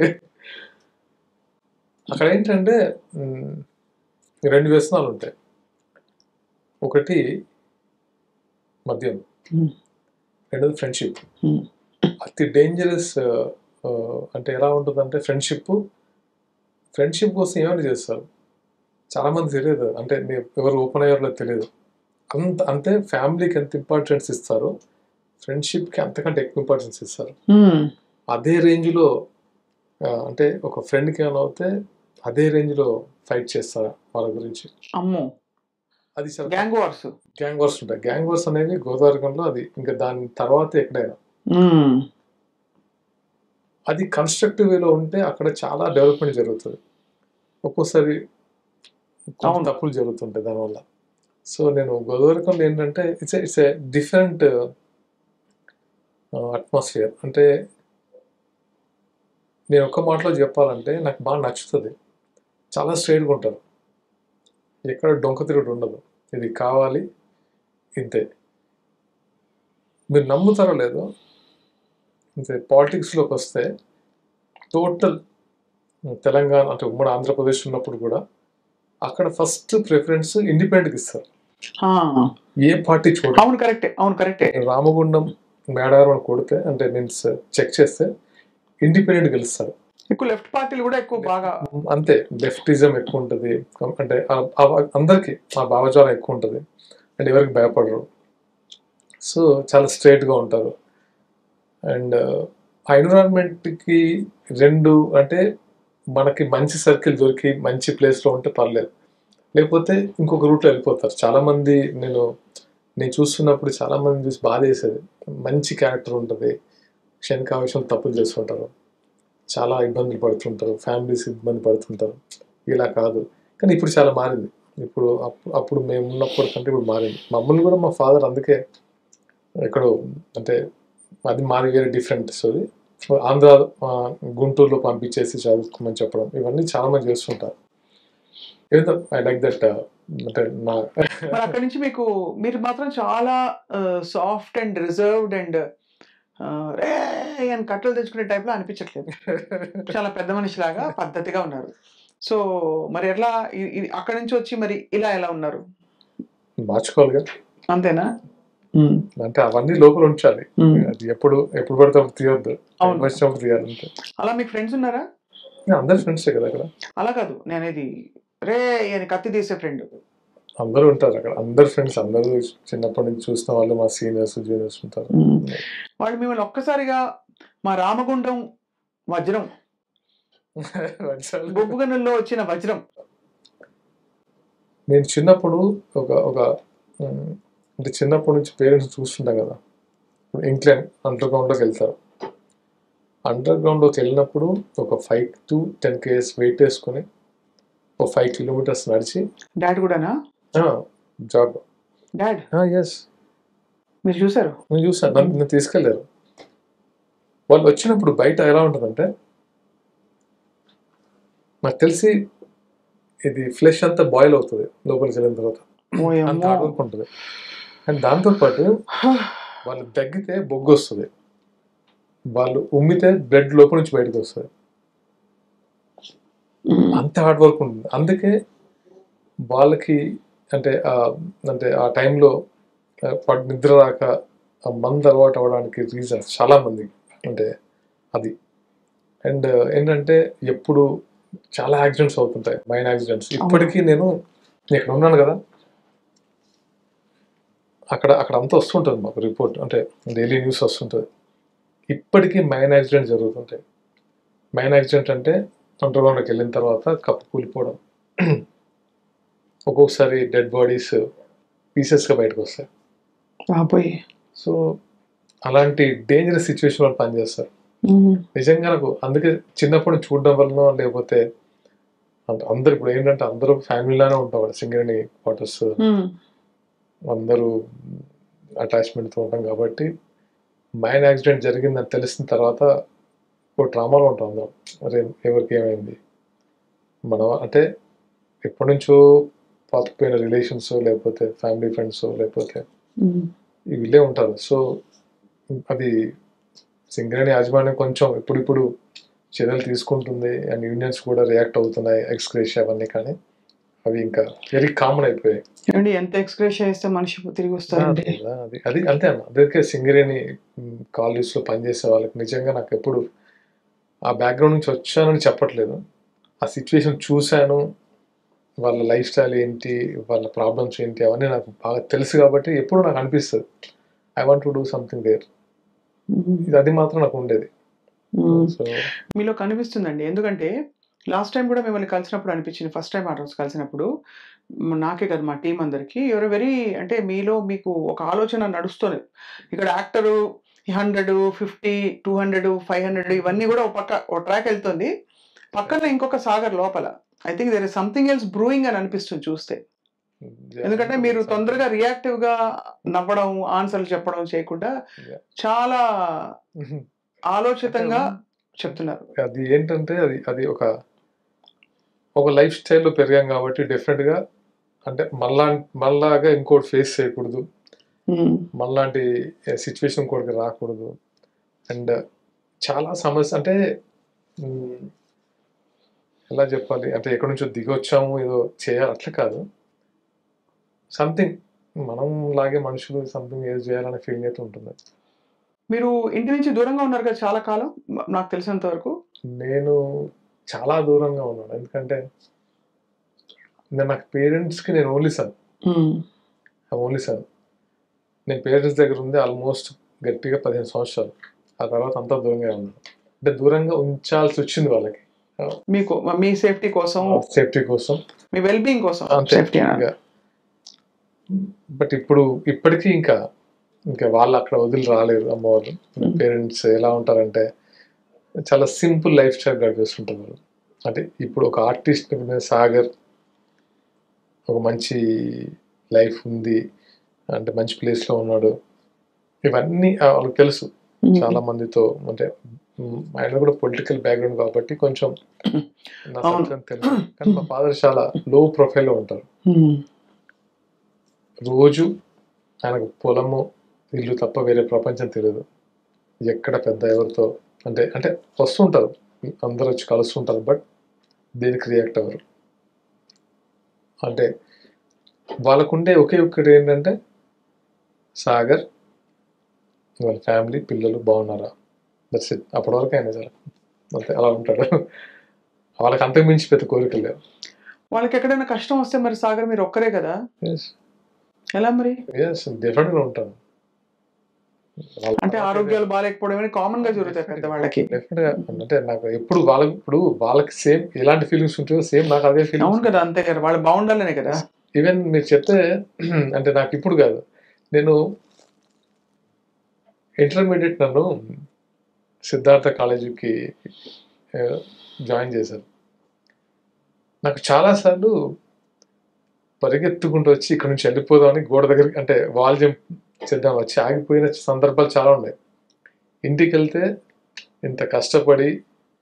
అక్కడ ఏంటంటే మ్, రెండు వ్యసనాలు ఉంటాయి ఒకటి మద్యం Hmm. రెండోది ఫ్రెండ్షిప్ Hmm. అతి డేంజరస్ అంటే ఎలా ఉంటుందంటే ఫ్రెండ్షిప్ ఫ్రెండ్షిప్ కోసం ఏమైనా చేస్తారు చాలా మంది తెలియదు అంటే నీ- ఎవరు ఓపెన్ అయ్యారో తెలియదు అంత అంటే ఫ్యామిలీకి ఎంత ఇంపార్టెన్స్ ఇస్తారో ఫ్రెండ్షిప్కి అంతకంటే ఎక్కువ ఇంపార్టెన్స్ ఇస్తారు అదే రేంజ్లో అంటే ఒక ఫ్రెండ్కి ఏమైనా అవుతే అదే రేంజ్లో ఫైట్ చేస్తారు వాళ్ళ గురించి అమ్మో అది చాలా గ్యాంగ్ వార్స్ గ్యాంగ్ వార్స్ ఉంటాయి గ్యాంగ్ వార్స్ అనేవి గోదావరికంలో అది ఇంకా దాని తర్వాత ఎక్కడైనా అది కన్స్ట్రక్టివ్ వేలో ఉంటే అక్కడ చాలా డెవలప్మెంట్ జరుగుతుంది ఒక్కోసారి కొన్ని అవును. తప్పులు జరుగుతుంటాయి దానివల్ల సో నేను గోదావరికంలో ఏంటంటే it's it's a different atmosphere అంటే నేను ఒక్క మాటలో చెప్పాలంటే నాకు బాగా నచ్చుతుంది చాలా స్ట్రైట్గా ఉంటారు ఎక్కడ డొంక తిరుగుడు ఉండదు ఇది కావాలి ఇంతే మీరు నమ్ముతారో లేదో ఇంతే పాలిటిక్స్లోకి వస్తే టోటల్ తెలంగాణ అంటే ఉమ్మడి ఆంధ్రప్రదేశ్ ఉన్నప్పుడు కూడా అక్కడ ఫస్ట్ ప్రిఫరెన్స్ ఇండిపెండెంట్కి ఇస్తారు ఏ పార్టీ చూడ అవును కరెక్టే అవును కరెక్టే రామగుండం మేడారం కొడితే అంటే మీన్స్ చెక్ చేస్తే ఇండిపెండెంట్ గెలుస్తారు ఎక్కువ లెఫ్ట్ పార్టీలు కూడా ఎక్కువ బాగా అంతే లెఫ్టిజం ఎక్కువ ఉంటుంది అంటే ఆ- ఆ- అందరికీ ఆ భావజాలం ఎక్కువ ఉంటుంది అండ్ ఎవరికి భయపడరు సో చాలా స్ట్రైట్గా ఉంటారు అండ్ ఆ ఎన్విరాన్మెంట్కి రెండు అంటే మనకి మంచి సర్కిల్ దొరికి మంచి ప్లేస్లో ఉంటే పర్లేదు లేకపోతే ఇంకొక రూట్లో వెళ్ళిపోతారు చాలామంది నేను నేను చూస్తున్నప్పుడు చాలామంది చూసి బాధ వేసేది మంచి క్యారెక్టర్ ఉంటుంది క్షణికావేశం తప్పులు చేస్తుంటారు చాలా ఇబ్బందులు పడుతుంటారు ఫ్యామిలీస్ ఇబ్బంది పడుతుంటారు ఇలా కాదు కానీ ఇప్పుడు చాలా మారింది ఇప్పుడు అప్పుడు అప్పుడు మేము ఉన్నప్పుడు కంటే ఇప్పుడు మారింది మమ్మల్ని కూడా మా ఫాదర్ అందుకే ఎక్కడో అంటే అది మాది వేరే డిఫరెంట్ స్టోరీ ఆంధ్ర ఆ, గుంటూరులో పంపించేసి చదువుకోమని చెప్పడం ఇవన్నీ చాలా మంది చేస్తుంటారు ఏదో ఐ లైక్ దట్ అంటే నా మరి అక్కడి నుంచి మీకు మీరు మాత్రం చాలా సాఫ్ట్ అండ్ రిజర్వ్డ్ అండ్ రే అని కట్టలు తెచ్చుకునే టైప్లో అనిపించట్లేదు చాలా పెద్ద మనిషిలాగా పద్ధతిగా ఉన్నారు సో మరి ఎట్లా ఇ- ఇది అక్కడి నుంచి వచ్చి మరి ఇలా ఎలా ఉన్నారు మార్చుకోవాలిగా అంతేనా అంటే అవన్నీ లోపల ఉంచాలి మ్మ్. అది ఎప్పుడు ఎప్పుడు పడితే అప్పుడు తీయొద్దు అవును. వచ్చినప్పుడు తీయాలి అంతే అలా మీకు ఫ్రెండ్స్ ఉన్నారా అందరు ఫ్రెండ్సే కదా అక్కడ అలా కాదు నేను ఇది రే ఈయన కత్తి తీసే ఫ్రెండ్ అందరూ ఉంటారు అక్కడ అందరు ఫ్రెండ్స్ అందరూ చిన్నప్పటి నుంచి చూసిన వాళ్ళు మా సీనియర్స్ జూనియర్స్ ఉంటారు వాళ్ళు మిమ్మల్ని ఒక్కసారిగా మా రామగుండం వజ్రం బొబ్బుగనుల్లో వచ్చిన వజ్రం నేను చిన్నప్పుడు ఒక ఒక ఉమ్, అంటే చిన్నప్పటి నుంచి పేరెంట్స్ చూస్తుంటాం కదా ఇప్పుడు ఇంక్లైన్ అండర్ గ్రౌండ్లోకి వెళ్తారు అండర్ గ్రౌండ్లోకి వెళ్ళినప్పుడు ఒక five to ten kgs weight వేసుకొని ఒక ఫైవ్ కిలోమీటర్స్ నడిచి డాడ్ కూడానా జాబ్ డాడ్ ఎస్ మీరు చూసారు నేను చూసాను నన్ను నన్ను తీసుకెళ్ళారు వాళ్ళు వచ్చినప్పుడు బయట ఎలా ఉంటుందంటే నాకు తెలిసి ఇది ఫ్లెష్ అంతా బాయిల్ అవుతుంది లోపలికి వెళ్ళిన తర్వాత అంత ఓయమ్మో. హార్డ్ వర్క్ ఉంటుంది అండ్ దాంతోపాటు వాళ్ళు తగ్గితే బొగ్గు వస్తుంది వాళ్ళు ఉమ్మితే బ్లడ్ లోపల నుంచి బయటకు వస్తుంది అంత హార్డ్ వర్క్ ఉంటుంది అందుకే వాళ్ళకి అంటే ఆ అంటే ఆ టైంలో పడ్ నిద్ర రాక ఆ మందు అలవాటు అవ్వడానికి రీజన్స్ చాలా మంది అంటే అది అండ్ ఏంటంటే ఎప్పుడు చాలా యాక్సిడెంట్స్ అవుతుంటాయి మైన్ యాక్సిడెంట్స్ ఇప్పటికీ నేను నేను ఇక్కడ ఉన్నాను కదా అక్కడ అక్కడ అంతా వస్తుంటుంది మాకు రిపోర్ట్ అంటే డైలీ న్యూస్ వస్తుంటుంది ఇప్పటికీ మైన్ యాక్సిడెంట్ జరుగుతుంటాయి మైన్ యాక్సిడెంట్ అంటే అండర్గ్రౌండ్కి వెళ్ళిన తర్వాత కప్పు కూలిపోవడం ఒక్కొక్కసారి డెడ్ బాడీస్ పీసెస్గా బయటకు వస్తాయి బాబోయ్ సో అలాంటి డేంజరస్ సిచ్యువేషన్ వాళ్ళు పనిచేస్తారు నిజంగా నాకు అందుకే చిన్నప్పుడు చూడడం వలన లేకపోతే అంత- అందరు ఇప్పుడు ఏంటంటే అందరూ ఫ్యామిలీలానే ఉంటాం కదా సింగరేణి క్వార్టర్స్ అందరూ అటాచ్మెంట్తో ఉంటాం కాబట్టి మైన్ యాక్సిడెంట్ జరిగిందని తెలిసిన తర్వాత ఒక ట్రామాలో ఉంటాం అందరం అరే ఎవరికి ఏమైంది మనం అంటే ఎప్పటి నుంచో పాతుకుపోయిన రిలేషన్స్ లేకపోతే ఫ్యామిలీ ఫ్రెండ్స్ లేకపోతే వీళ్ళే ఉంటారు సో అది సింగరేణి యాజమాన్యం కొంచెం ఇప్పుడిప్పుడు చర్యలు తీసుకుంటుంది అండ్ యూనియన్స్ కూడా రియాక్ట్ అవుతున్నాయి ఎక్స్క్రేష్ అవన్నీ కానీ అవి ఇంకా వెరీ కామన్ అయిపోయాయి ఏమండి ఎంత ఎక్స్ప్రెస్ చేస్తే మనిషి తిరిగి వస్తారండి కదా, అది అది అంతే అన్న అందుకే సింగరేణి కాలేజ్ లో పనిచేసే వాళ్ళకి నిజంగా నాకు ఎప్పుడు ఆ బ్యాక్గ్రౌండ్ నుంచి వచ్చానని చెప్పట్లేదు ఆ సిచ్యువేషన్ చూశాను వాళ్ళ లైఫ్ స్టైల్ ఏంటి వాళ్ళ ప్రాబ్లమ్స్ ఏంటి అవన్నీ నాకు బాగా తెలుసు కాబట్టి ఎప్పుడు నాకు అనిపిస్తుంది I want to do something there ఇది అది మాత్రం నాకు ఉండేది సో మీలో కనిపిస్తుందండి ఎందుకంటే లాస్ట్ టైం కూడా మిమ్మల్ని కలిసినప్పుడు అనిపించింది ఫస్ట్ టైం ఆ రోజు కలిసినప్పుడు మ్, నాకే కదా మా టీం అందరికి ఎవరు వెరీ అంటే మీలో మీకు ఒక ఆలోచన నడుస్తుంది ఇక్కడ actor hundred fifty two hundred five hundred ఇవన్నీ కూడా ఒక పక్క ఒక ట్రాక్ వెళ్తుంది పక్కన ఇంకొక సాగర్ లోపల I think there is something else brewing అని అనిపిస్తుంది చూస్తే ఎందుకంటే మీరు తొందరగా రియాక్టివ్ గా నవ్వడం ఆన్సర్లు చెప్పడం చేయకుండా Yeah. చాలా ఆలోచితంగా చెప్తున్నారు అది ఏంటంటే అది అది ఒక ఒక లైఫ్ స్టైల్లో పెరిగాం కాబట్టి డెఫినెట్ గా అంటే మళ్ళా మళ్ళాగా ఇంకోటి ఫేస్ చేయకూడదు మ్మ్. మళ్ళాంటి సిచ్యువేషన్ ఇంకోటికి రాకూడదు అండ్ చాలా సమస్య అంటే మ్, ఎలా చెప్పాలి అంటే ఎక్కడి నుంచో దిగొచ్చాము ఏదో చేయాలి అట్లా కాదు సంథింగ్ మనం లాగే మనుషులు సంథింగ్ ఏదో చేయాలనే ఫీలింగ్ అయితే ఉంటుంది మీరు ఇంటి నుంచి దూరంగా ఉన్నారు కదా చాలా కాలం మ- నాకు తెలిసినంత వరకు నేను చాలా దూరంగా ఉన్నాను ఎందుకంటే నేను నాకు పేరెంట్స్కి నేను ఓన్లీ సన్ ఓన్లీ సన్ నేను పేరెంట్స్ దగ్గర ఉంది ఆల్మోస్ట్ గట్టిగా పదిహేను సంవత్సరాలు ఆ తర్వాత అంతా దూరంగా ఉన్నాను అంటే దూరంగా ఉంచాల్సి వచ్చింది వాళ్ళకి మీకు మీ సేఫ్టీ కోసం సేఫ్టీ కోసం మీ వెల్బీయింగ్ కోసం అంతే సేఫ్టీ ఇంకా బట్ ఇప్పుడు ఇప్పటికీ ఇంకా ఇంకా వాళ్ళు అక్కడ వదిలి రాలేరు అమ్మ వాళ్ళు పేరెంట్స్ ఎలా ఉంటారంటే చాలా సింపుల్ లైఫ్ స్టైల్ గడిపేస్తుంటారు వాళ్ళు అంటే ఇప్పుడు ఒక ఆర్టిస్ట్ సాగర్ ఒక మంచి లైఫ్ ఉంది అంటే మంచి ప్లేస్లో ఉన్నాడు ఇవన్నీ ఆ వాళ్ళకి తెలుసు చాలా మందితో అంటే మ్, ఆయన కూడా పొలిటికల్ బ్యాక్గ్రౌండ్ కాబట్టి కొంచెం నా అవును. సంగతి తెలుసు కానీ మా ఫాదర్ చాలా లో ప్రొఫైల్లో ఉంటారు రోజు ఆయనకు పొలము ఇల్లు తప్ప వేరే ప్రపంచం తెలియదు ఎక్కడ పెద్ద ఎవరితో అంటే అంటే వస్తుంటారు అందరూ వచ్చి కలుస్తుంటారు బట్ దేనికి రియాక్ట్ అవ్వరు అంటే వాళ్ళకుండే ఒకే ఒక్కటి ఏంటంటే సాగర్ వాళ్ళ ఫ్యామిలీ పిల్లలు బాగున్నారా దట్స్ ఇట్ అప్పటి వరకు ఆయన చాలా అంతే అలా ఉంటాడు వాళ్ళకి అంతకు మించి పెద్ద కోరికలు లేవు వాళ్ళకి ఎక్కడైనా కష్టం వస్తే మరి సాగర్ మీరు ఒక్కరే కదా ఎలా మరి ఎస్ డెఫినెట్గా ఉంటాను వాళ్ళ- అంటే ఆరోగ్యాలు బాగాలేకపోవడం కామన్ గా జరుగుతాయి పెద్ద వాళ్ళకి Definitely గా అంటే నాకు ఎప్పుడు వాళ్ళకి ఇప్పుడు వాళ్ళకి సేమ్ ఎలాంటి ఫీలింగ్స్ ఉంటాయో సేమ్ నాకు అదే అవును ఫీలింగ్స్ కదా అంతే కదా వాళ్ళు బాగుండాలనే కదా ఈవెన్ మీరు చెప్తే అంటే నాకు ఇప్పుడు కాదు నేను ఇంటర్మీడియట్ నన్ను సిద్ధార్థ కాలేజీకి జాయిన్ చేశారు నాకు చాలాసార్లు పరిగెత్తుకుంటూ వచ్చి ఇక్కడ నుంచి వెళ్ళిపోదామని గోడ దగ్గరికి అంటే వాల్ జంప్ చేద్దాం వచ్చి ఆగిపోయిన సందర్భాలు చాలా ఉన్నాయి ఇంటికి వెళ్తే ఇంత కష్టపడి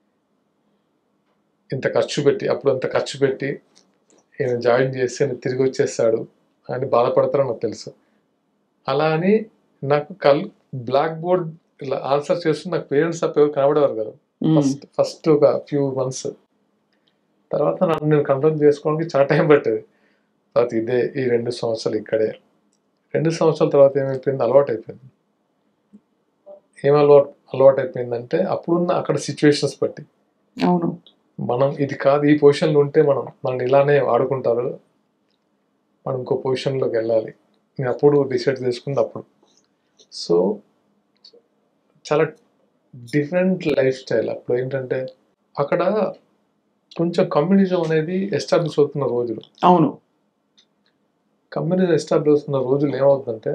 ఇంత ఖర్చు పెట్టి అప్పుడు అంత ఖర్చు పెట్టి ఈయన జాయిన్ చేసి ఈయన తిరిగి వచ్చేస్తాడు అని బాధపడతారో నాకు తెలుసు అలా అని నాకు కల్ బ్లాక్ బోర్డ్ ఇలా ఆన్సర్ చేస్తూ నాకు పేరెంట్స్ తప్ప ఎవరు కనబడేవారు కదా ఫస్ట్ ఫస్ట్ ఒక ఫ్యూ మంత్స్ తర్వాత నన్ను నేను కంట్రోల్ చేసుకోవడానికి చాలా టైం పట్టేది తర్వాత ఇదే ఈ రెండు సంవత్సరాలు ఇక్కడే రెండు సంవత్సరాల తర్వాత ఏమైపోయింది అలవాటు అయిపోయింది ఏం అలవాటు అలవాటు అయిపోయిందంటే అప్పుడున్న అక్కడ సిచ్యువేషన్స్ బట్టి అవును మనం ఇది కాదు ఈ పొజిషన్లో ఉంటే మనం మనల్ని ఇలానే ఆడుకుంటారు మనం ఇంకో పొజిషన్లోకి వెళ్ళాలి నేను అప్పుడు డిసైడ్ చేసుకుంది అప్పుడు సో చాలా డిఫరెంట్ లైఫ్ స్టైల్ అప్పుడు ఏంటంటే అక్కడ కొంచెం కమ్యూనిజం అనేది ఎస్టాబ్లిష్ అవుతున్న రోజులు అవును కమ్యూనిజం ఎస్టాబ్లిష్ అవుతున్న రోజులు ఏమవుతుందంటే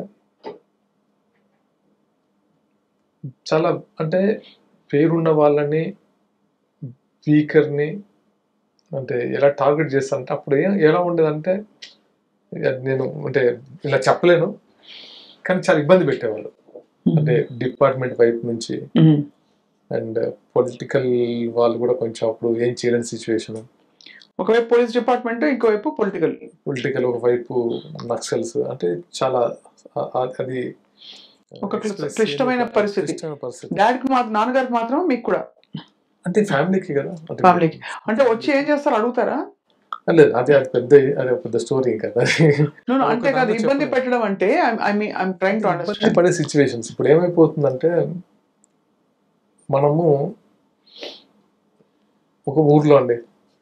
చాలా అంటే పేరున్న వాళ్ళని వీకర్ని అంటే ఎలా టార్గెట్ చేస్తానంటే అప్పుడు ఏ ఎలా ఉండేదంటే అది నేను అంటే ఇలా చెప్పలేను కానీ చాలా ఇబ్బంది పెట్టేవాళ్ళు అంటే డిపార్ట్మెంట్ వైపు నుంచి ఉమ్. అండ్ పొలిటికల్ వాళ్ళు కూడా కొంచెం అప్పుడు ఏం చేయలేని సిచ్యువేషన్ ఒకవైపు పోలీస్ డిపార్ట్మెంట్ ఇంకోవైపు పొలిటికల్ పొలిటికల్ ఒకవైపు నక్సల్స్ అంటే చాలా ఆ- ఆ- అది ఒక క్లిష్ట- క్లిష్టమైన పరిస్థితి. క్లిష్టమైన పరిస్థితి డాడీకి మాత్రం నాన్నగారికి మాత్రం మీకు కూడా అంటే ఫ్యామిలీకి కదా అంటే ఫ్యామిలీకి అంటే వచ్చి ఏం చేస్తారు అడుగుతారా లేదు అది అది పెద్ద అది ఒక పెద్ద స్టోరీ కదా No, no, ఒక అంతే కాదు దాంట్లో ఇబ్బంది చెప్పలేదు. పెట్టడం అంటే I me I'm trying to ఇబ్బంది అండర్స్టాండ్ పడే సిచ్యువేషన్స్ ఇప్పుడు ఏమైపోతుందంటే మనము ఒక ఊర్లో అండి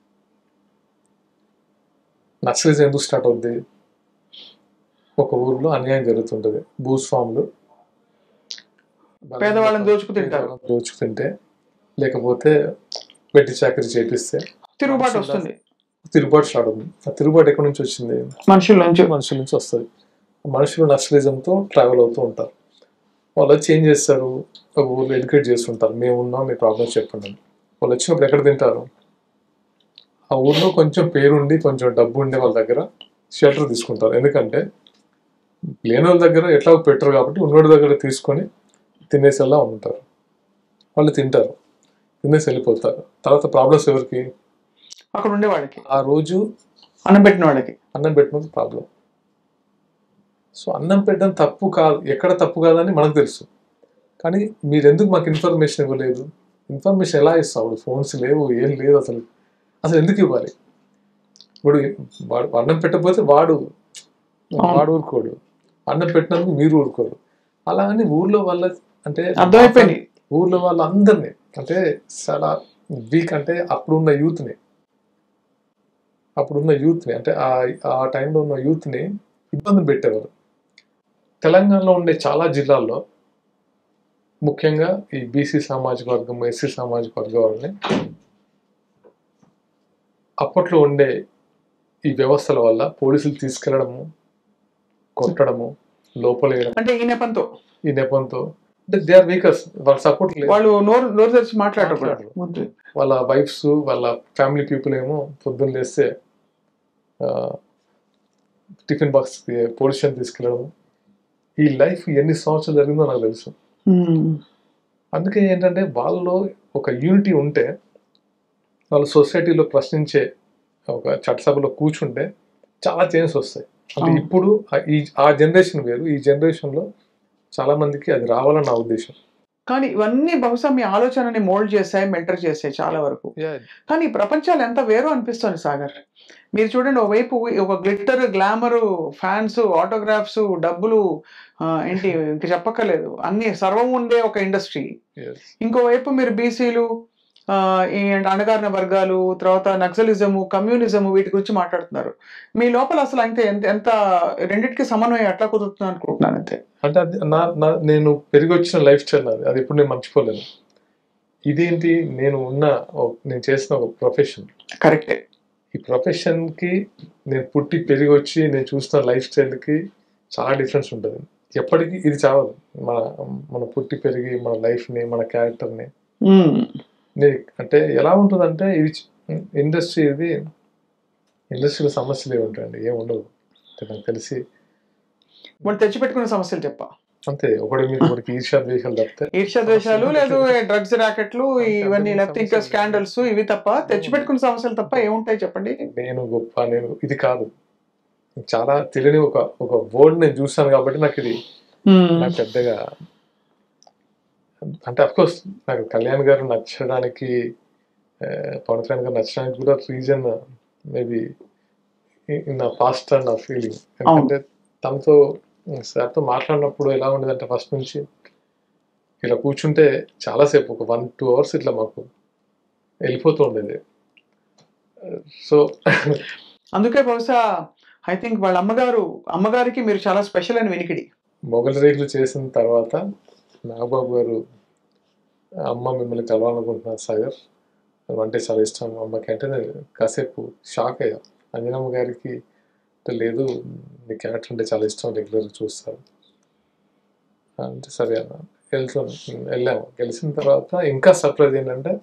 నక్సలిజం ఎందుకు స్టార్ట్ అవుద్ది ఒక ఊర్లో అన్యాయం జరుగుతుంటది భూస్వాములు పేదవాళ్ళని దోచుకు తింటారు. పేదవాళ్ళని దోచుకు తింటే లేకపోతే వెట్టి చాకరీ చేపిస్తే తిరుగుబాటు వస్తుంది తిరుగుబాటు స్టార్ట్ అవుతుంది ఆ తిరుగుబాటు ఎక్కడి నుంచి వచ్చింది మనుషుల నుంచి మనుషుల నుంచి వస్తుంది మనుషులు నక్సలిజంతో ట్రావెల్ అవుతూ ఉంటారు వాళ్ళు వచ్చి ఏం చేస్తారు ఒక ఊర్లో ఎడ్యుకేట్ చేస్తుంటారు మేము ఉన్నాం మీ ప్రాబ్లమ్స్ చెప్పండి అని. వాళ్ళు వచ్చినప్పుడు ఎక్కడ తింటారు ఆ ఊర్లో కొంచెం పేరుండి కొంచెం డబ్బు ఉండే వాళ్ళ దగ్గర షెల్టర్ తీసుకుంటారు ఎందుకంటే లేని వాళ్ళ దగ్గర ఎట్లా పెట్టరు కాబట్టి ఉన్నోడి దగ్గర తీసుకొని తినేసేలా ఉంటారు వాళ్ళు తింటారు తినేసి వెళ్ళిపోతారు తర్వాత ప్రాబ్లమ్స్ ఎవరికి అక్కడ ఉండే వాళ్ళకి ఆ రోజు అన్నం పెట్టిన వాళ్ళకి అన్నం పెట్టినది ప్రాబ్లం సో అన్నం పెట్టడం తప్పు కాదు ఎక్కడ తప్పు కాదని మనకు తెలుసు కానీ మీరు ఎందుకు మాకు ఇన్ఫర్మేషన్ ఇవ్వలేదు ఇన్ఫర్మేషన్ ఎలా ఇస్తావు ఫోన్స్ లేవు ఏం లేదు అసలు అసలు ఎందుకు ఇవ్వాలి ఇప్పుడు వాడు అన్నం పెట్టకపోతే వాడు వాడు ఊరుకోడు అన్నం పెట్టినందుకు మీరు ఊరుకోరు అలా అని ఊర్లో వాళ్ళ అంటే అర్థమైపోయింది ఊర్లో వాళ్ళందరినీ అంటే చాలా వీక్ అంటే అప్పుడున్న యూత్ని అప్పుడున్న యూత్ని అంటే ఆ ఆ టైంలో ఉన్న యూత్ని ఇబ్బంది పెట్టేవారు తెలంగాణలో ఉండే చాలా జిల్లాల్లో ముఖ్యంగా ఈ బీసీ సామాజిక వర్గం ఎస్సీ సామాజిక వర్గం వాళ్ళని అప్పట్లో ఉండే ఈ వ్యవస్థల వల్ల పోలీసులు తీసుకెళ్లడము కొట్టడము లోపలేయడం అంటే ఈ నెపంతో ఈ నెపంతో అంటే దే ఆర్ వీకర్స్ వాళ్ళ సపోర్ట్ లేదు వాళ్ళు నోరు నోరు తెరిచి మాట్లాడరు కూడా. మాట్లాడరు. ముందు. వాళ్ళ వైఫ్స్ వాళ్ళ ఫ్యామిలీ పీపుల్ ఏమో పొద్దున్న లేస్తే ఆ, టిఫిన్ బాక్స్ పొజిషన్ తీసుకెళ్ళడం ఈ లైఫ్ ఎన్ని సంవత్సరాలు జరిగిందో నాకు తెలుసు ఉమ్. అందుకే ఏంటంటే వాళ్ళలో ఒక యూనిటీ ఉంటే వాళ్ళు సొసైటీలో ప్రశ్నించే ఒక చట్టసభలో కూర్చుంటే చాలా చేంజెస్ వస్తాయి అంటే అవును. ఇప్పుడు ఆ- ఈ ఆ జనరేషన్ వేరు ఈ జనరేషన్లో చాలా మందికి అది రావాలని నా ఉద్దేశం కానీ ఇవన్నీ బహుశా మీ ఆలోచనని మోల్డ్ చేశాయి మెంటర్ చేశాయి చాలా వరకు కానీ ఈ ప్రపంచాలు ఎంత వేరో అనిపిస్తుంది సాగర్ మీరు చూడండి ఓవైపు ఒక గ్లిట్టర్ గ్లామర్ ఫ్యాన్స్ ఆటోగ్రాఫ్స్ డబ్బులు ఆ, ఏంటి ఇంక చెప్పక్కర్లేదు అన్ని సర్వం ఉండే ఒక ఇండస్ట్రీ ఇంకోవైపు మీరు బీసీలు ఆ, ఈ అణగారిన వర్గాలు తర్వాత నక్సలిజము కమ్యూనిజము వీటి గురించి మాట్లాడుతున్నారు మీ లోపల అసలు అయితే ఎంత ఎంత రెండింటికి సమన్వయం ఎట్లా కుదురుతుంది అనుకుంటున్నాను అంతే అంటే అది నా నా నేను పెరిగి వచ్చిన లైఫ్ స్టైల్ అది అది ఇప్పుడు నేను మర్చిపోలేను ఇదేంటి నేను ఉన్న ఓ- నేను చేసిన ఒక ప్రొఫెషన్ కరెక్టే ఈ ప్రొఫెషన్ కి నేను పుట్టి పెరిగి వచ్చి నేను చూసిన లైఫ్ స్టైల్ కి చాలా డిఫరెన్స్ ఉంటుంది ఎప్పటికీ ఇది చావదు మన మన పుట్టి పెరిగి మన లైఫ్ ని మన క్యారెక్టర్ ని నేను అంటే ఎలా ఉంటుందంటే ఇది ఇండస్ట్రీ ఇది ఇండస్ట్రీలో సమస్యలు ఏమి ఉంటాయండి ఏమి ఉండవు అంటే నాకు తెలిసి వాళ్ళు తెచ్చిపెట్టుకునే సమస్యలు చెప్ప అంతే ఒకటి మీద ఒకటి ఈర్ష్యా ద్వేషాలు తప్పితే ఈర్ష్య ద్వేషాలు లేదు డ్రగ్స్ ర్యాకెట్లు ఇవన్నీ లేకపోతే ఇంకా స్కాండల్స్ ఇవి తప్ప తెచ్చిపెట్టుకునే సమస్యలు తప్ప ఏముంటాయి చెప్పండి నేను గొప్ప నేను ఇది కాదు చాలా తెలియని ఒక ఒక వర్డ్ నేను చూస్తాను కాబట్టి నాకు ఇది నాకు పెద్దగా అంటే అఫ్ కోర్స్ నాకు కళ్యాణ్ గారు నచ్చడానికి ఆ, పవన్ కళ్యాణ్ గారు నచ్చడానికి కూడా రీజన్ మేబీ ఇన్ నా పాస్ట్ అండ్ నా ఫీలింగ్ ఎందుకంటే తనతో సార్తో మాట్లాడినప్పుడు ఎలా ఉండేదంటే ఫస్ట్ నుంచి ఇలా కూర్చుంటే చాలాసేపు ఒక వన్ టూ అవర్స్ ఇట్లా మాకు వెళ్ళిపోతూ ఉండేది సో అందుకే బహుశా ఐ థింక్ వాళ్ళ అమ్మగారు అమ్మగారికి మీరు చాలా స్పెషల్ అని వినికిడి మొగల రేకులు చేసిన తర్వాత నాగబాబు గారు అమ్మ మిమ్మల్ని కలవాలనుకుంటున్నారు సాగర్ అంటే చాలా ఇష్టం అమ్మకి అంటే నేను కాసేపు షాక్ అయ్యా అంజనమ్మ గారికి అంటే లేదు మీ క్యారెక్టర్ అంటే చాలా ఇష్టం రెగ్యులర్గా చూస్తారు అంటే సరే అన్న వెళ్తాం వెళ్ళాము గెలిచిన తర్వాత ఇంకా సర్ప్రైజ్ ఏంటంటే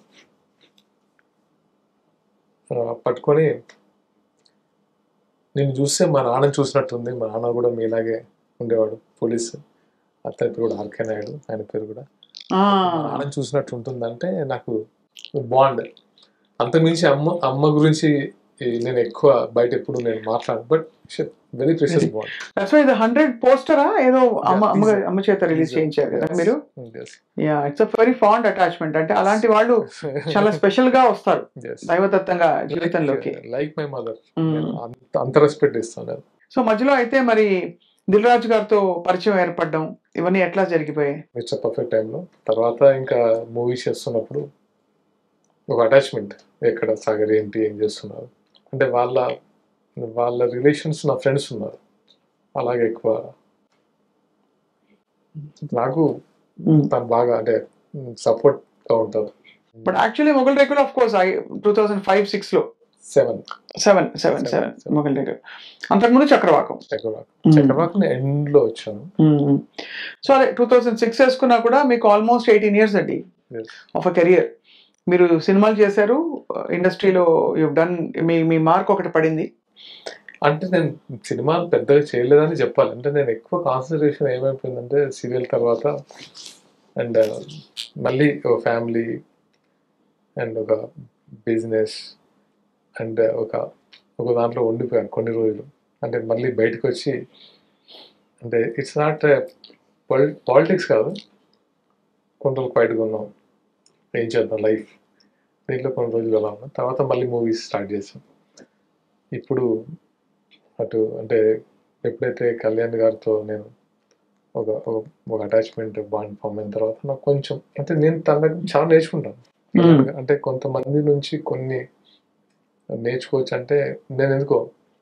ఆ, పట్టుకొని నేను చూస్తే మా నాన్న చూసినట్టుంది మా నాన్న కూడా మీలాగే ఉండేవాడు పోలీసు అతని పేరు కూడా ఆర్కే నాయుడు ఆయన పేరు కూడా ఆ, మా నాన్న చూసినట్టు ఉంటుందంటే నాకు బాండ్ అంతకుమించి అమ్మ అమ్మ గురించి ఈ నేను ఎక్కువ బయట ఎప్పుడు నేను మాట్లాడు but very precious bond that's why ఇది హండ్రెడ్ పోస్టరా ఏదో అమ్మ Yeah, అమ్మ teaser. అమ్మ చేత రిలీజ్ Teaser. చేయించారు కదా Yes. మీరు Yes. Yeah it's a very fond attachment అంటే అలాంటి వాళ్ళు చాలా స్పెషల్ గా వస్తారు Yes. దైవదత్తంగా జీవితంలోకి లైక్ మై మదర్ Mm. అంత అంత రెస్పెక్ట్ ఇస్తాను నేను సో మధ్యలో అయితే మరి దిల్ రాజు గారితో పరిచయం ఏర్పడడం ఇవన్నీ ఎట్లా జరిగిపోయాయి ఇట్స్ పర్ఫెక్ట్ టైంలో తర్వాత ఇంకా మూవీస్ చేస్తున్నప్పుడు ఒక అటాచ్మెంట్ ఎక్కడ సాగర్ ఏంటి ఏం చేస్తున్నారు అంటే వాళ్ళ వాళ్ళ రిలేషన్స్ నా ఫ్రెండ్స్ ఉన్నారు అలాగే ఎక్కువ నాకు తను బాగా అంటే సపోర్ట్గా ఉంటారు but actually Mogali Rekulu of course two thousand five six లో seven seven seven seven Mogali Rekulu అంతకుముందు చక్రవాకం చక్రవాక్ చక్రవాక్ ఎండ్లో వచ్చాను సో అదే టూ థౌసండ్ సిక్స్ వేసుకున్నా కూడా మీకు ఆల్మోస్ట్ ఎయిటీన్ ఇయర్స్ అండి Yes. ఆఫ్ అ కెరియర్ మీరు సినిమాలు చేశారు ఇండస్ట్రీలో యూ డన్ మీ మీ మార్క్ ఒకటి పడింది అంటే నేను సినిమాలు పెద్దగా చేయలేదని చెప్పాలి అంటే నేను ఎక్కువ కాన్సన్ట్రేషన్ ఏమైపోయిందంటే సీరియల్ తర్వాత అండ్ మళ్ళీ ఒక ఫ్యామిలీ అండ్ ఒక బిజినెస్ అండ్ ఒక ఒక దాంట్లో ఉండిపోయాను కొన్ని రోజులు అంటే మళ్ళీ బయటకు వచ్చి అంటే ఇట్స్ నాట్ పాలిటిక్స్ కాదు కొన్ని రోజులు బయటకు ఉన్నాం ఏం చేద్దాం లైఫ్ దీంట్లో కొన్ని రోజులు అలా ఉన్నాం తర్వాత మళ్ళీ మూవీస్ స్టార్ట్ చేసాం ఇప్పుడు అటు అంటే ఎప్పుడైతే కళ్యాణ్ గారితో నేను ఒక ఒక- ఒక అటాచ్మెంట్ బాండ్ ఫామ్ అయిన తర్వాత నాకు కొంచెం అంటే నేను తన దగ్గర చాలా నేర్చుకుంటాను Mm. అంటే కొంతమంది నుంచి కొన్ని నేర్చుకోవచ్చు అంటే నేను ఎందుకో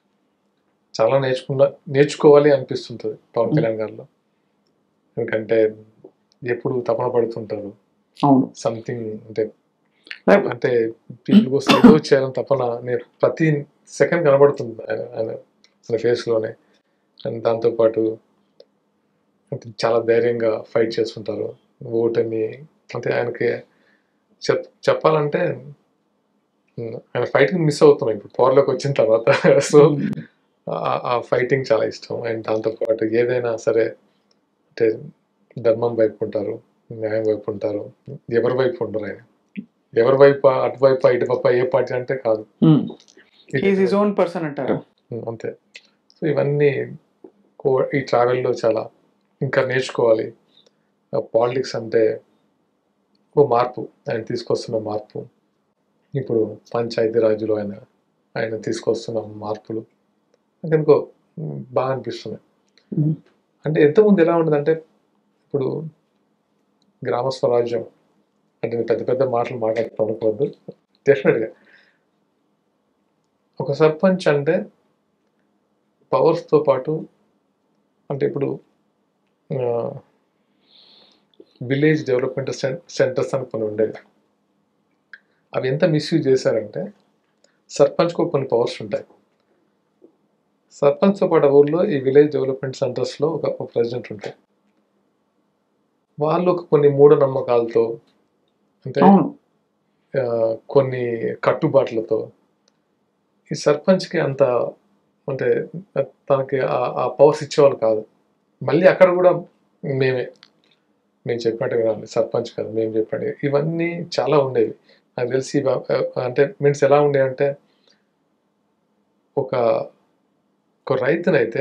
చాలా నేర్చుకున్నా నేర్చుకోవాలి అనిపిస్తుంటుంది పవన్ కళ్యాణ్ గారిలో ఎందుకంటే ఎప్పుడు తపన పడుతుంటారు అవును సంథింగ్ అంటే అంటే పీపుల్ కోసం ఏదో చేయాలని తపన నేను ప్రతి సెకండ్ కనబడుతుంది ఆయన ఆయన ఆయన ఫేస్లోనే అండ్ దాంతోపాటు అంటే చాలా ధైర్యంగా ఫైట్ చేస్తుంటారు ఓటమి అంటే ఆయనకి చెప్ చెప్పాలంటే ఉమ్, ఆయన ఫైటింగ్ మిస్ అవుతున్నాం ఇప్పుడు పవర్లోకి వచ్చిన తర్వాత సో ఆ ఫైటింగ్ చాలా ఇష్టం అండ్ దాంతోపాటు ఏదైనా సరే అంటే ధర్మం వైపు ఉంటారు న్యాయం వైపు ఉంటారు ఎవరి వైపు ఉండరు ఆయన ఎవరి వైపు అటువైపు ఇటువైపు ఏ పార్టీ అంటే కాదు ఈజ్ హిజ్ ఓన్ పర్సన్ అంటారు ఉమ్, అంతే సో ఇవన్నీ కో- ఈ ట్రావెల్లో చాలా ఇంకా నేర్చుకోవాలి పాలిటిక్స్ అంటే ఓ మార్పు ఆయన తీసుకొస్తున్న మార్పు ఇప్పుడు పంచాయతీ రాజులో ఆయన ఆయన తీసుకొస్తున్న మార్పులు నాకు ఎందుకో ఉమ్, బాగా అనిపిస్తున్నాయి Mm. అంటే ఎంతమంది ఎలా ఉండదంటే ఇప్పుడు గ్రామ స్వరాజ్యం అంటే నేను పెద్ద పెద్ద మాటలు మాట్లాడుతూ అనుకోవద్దు డెఫినెట్గా ఒక సర్పంచ్ అంటే పవర్స్తో పాటు అంటే ఇప్పుడు విలేజ్ డెవలప్మెంట్ సెంటర్స్ అని కొన్ని ఉండేవి అవి ఎంత మిస్యూజ్ చేశారంటే సర్పంచ్కు కొన్ని పవర్స్ ఉంటాయి సర్పంచ్తో పాటు ఆ ఊర్లో ఈ విలేజ్ డెవలప్మెంట్ సెంటర్స్లో ఒక ఒక ప్రెసిడెంట్ ఉంటాయి వాళ్ళు ఒక కొన్ని మూఢనమ్మకాలతో అంటే అవును ఆ, కొన్ని కట్టుబాట్లతో ఈ సర్పంచ్కి అంత అంటే తనకి ఆ- ఆ పవర్స్ ఇచ్చేవాళ్ళు కాదు మళ్ళీ అక్కడ కూడా మేమే మేము చెప్పినట్టు వినాలి సర్పంచ్ కాదు మేము చెప్పండి ఇవన్నీ చాలా ఉండేవి నాకు తెలిసి ఇవ- అంటే మీన్స్ ఎలా ఉండే అంటే ఒక ఒక రైతునైతే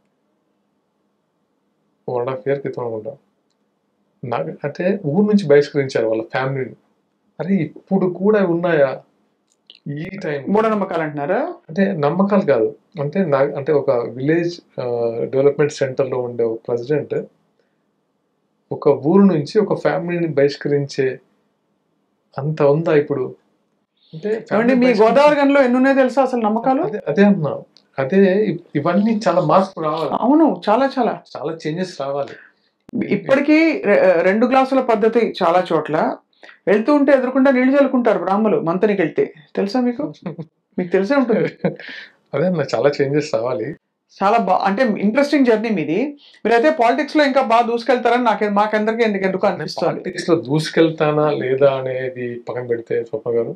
వన్ అండ్ హాఫ్ ఇయర్ క్రితం అనుకుంటా నాకు అంటే ఊరు నుంచి బహిష్కరించారు వాళ్ళ ఫ్యామిలీని అరే ఇప్పుడు కూడా ఉన్నాయా ఈ టైం మూఢనమ్మకాలు అంటున్నారా అంటే నమ్మకాలు కాదు అంటే నా అంటే ఒక విలేజ్ డెవలప్మెంట్ సెంటర్లో ఉండే ఒక ప్రెసిడెంట్ ఒక ఊరు నుంచి ఒక ఫ్యామిలీని బహిష్కరించే అంత ఉందా ఇప్పుడు అంటే ఏమండి family మీ బహిష్కరించే- గోదావరి గనిలో ఎన్ని ఉన్నాయో తెలుసా అసలు నమ్మకాలు అదే అదే అన్నా అదే ఇ- ఇవన్నీ చాలా మార్పు రావాలి అవును చాలా చాలా చాలా చేంజెస్ రావాలి ఇప్పటికీ రె- రెండు గ్లాసుల పద్ధతి చాలా చోట్ల వెళ్తూ ఉంటే ఎదురుకుండా నీళ్లు చల్లుకుంటారు బ్రాహ్మలు మంతనికి వెళ్తే తెలుసా మీకు మీకు తెలిసే ఉంటుంది అదే అన్న చాలా చేంజెస్ రావాలి చాలా బా అంటే ఇంట్రెస్టింగ్ జర్నీ మీది మీరైతే పాలిటిక్స్ లో ఇంకా బాగా దూసుకెళ్తారని నాకు మాకందరికీ ఎందుకు ఎందుకు అనిపిస్తుంది పాలిటిక్స్ లో దూసుకెళ్తానా లేదా అనేది పక్కన పెడితే స్వప్న గారు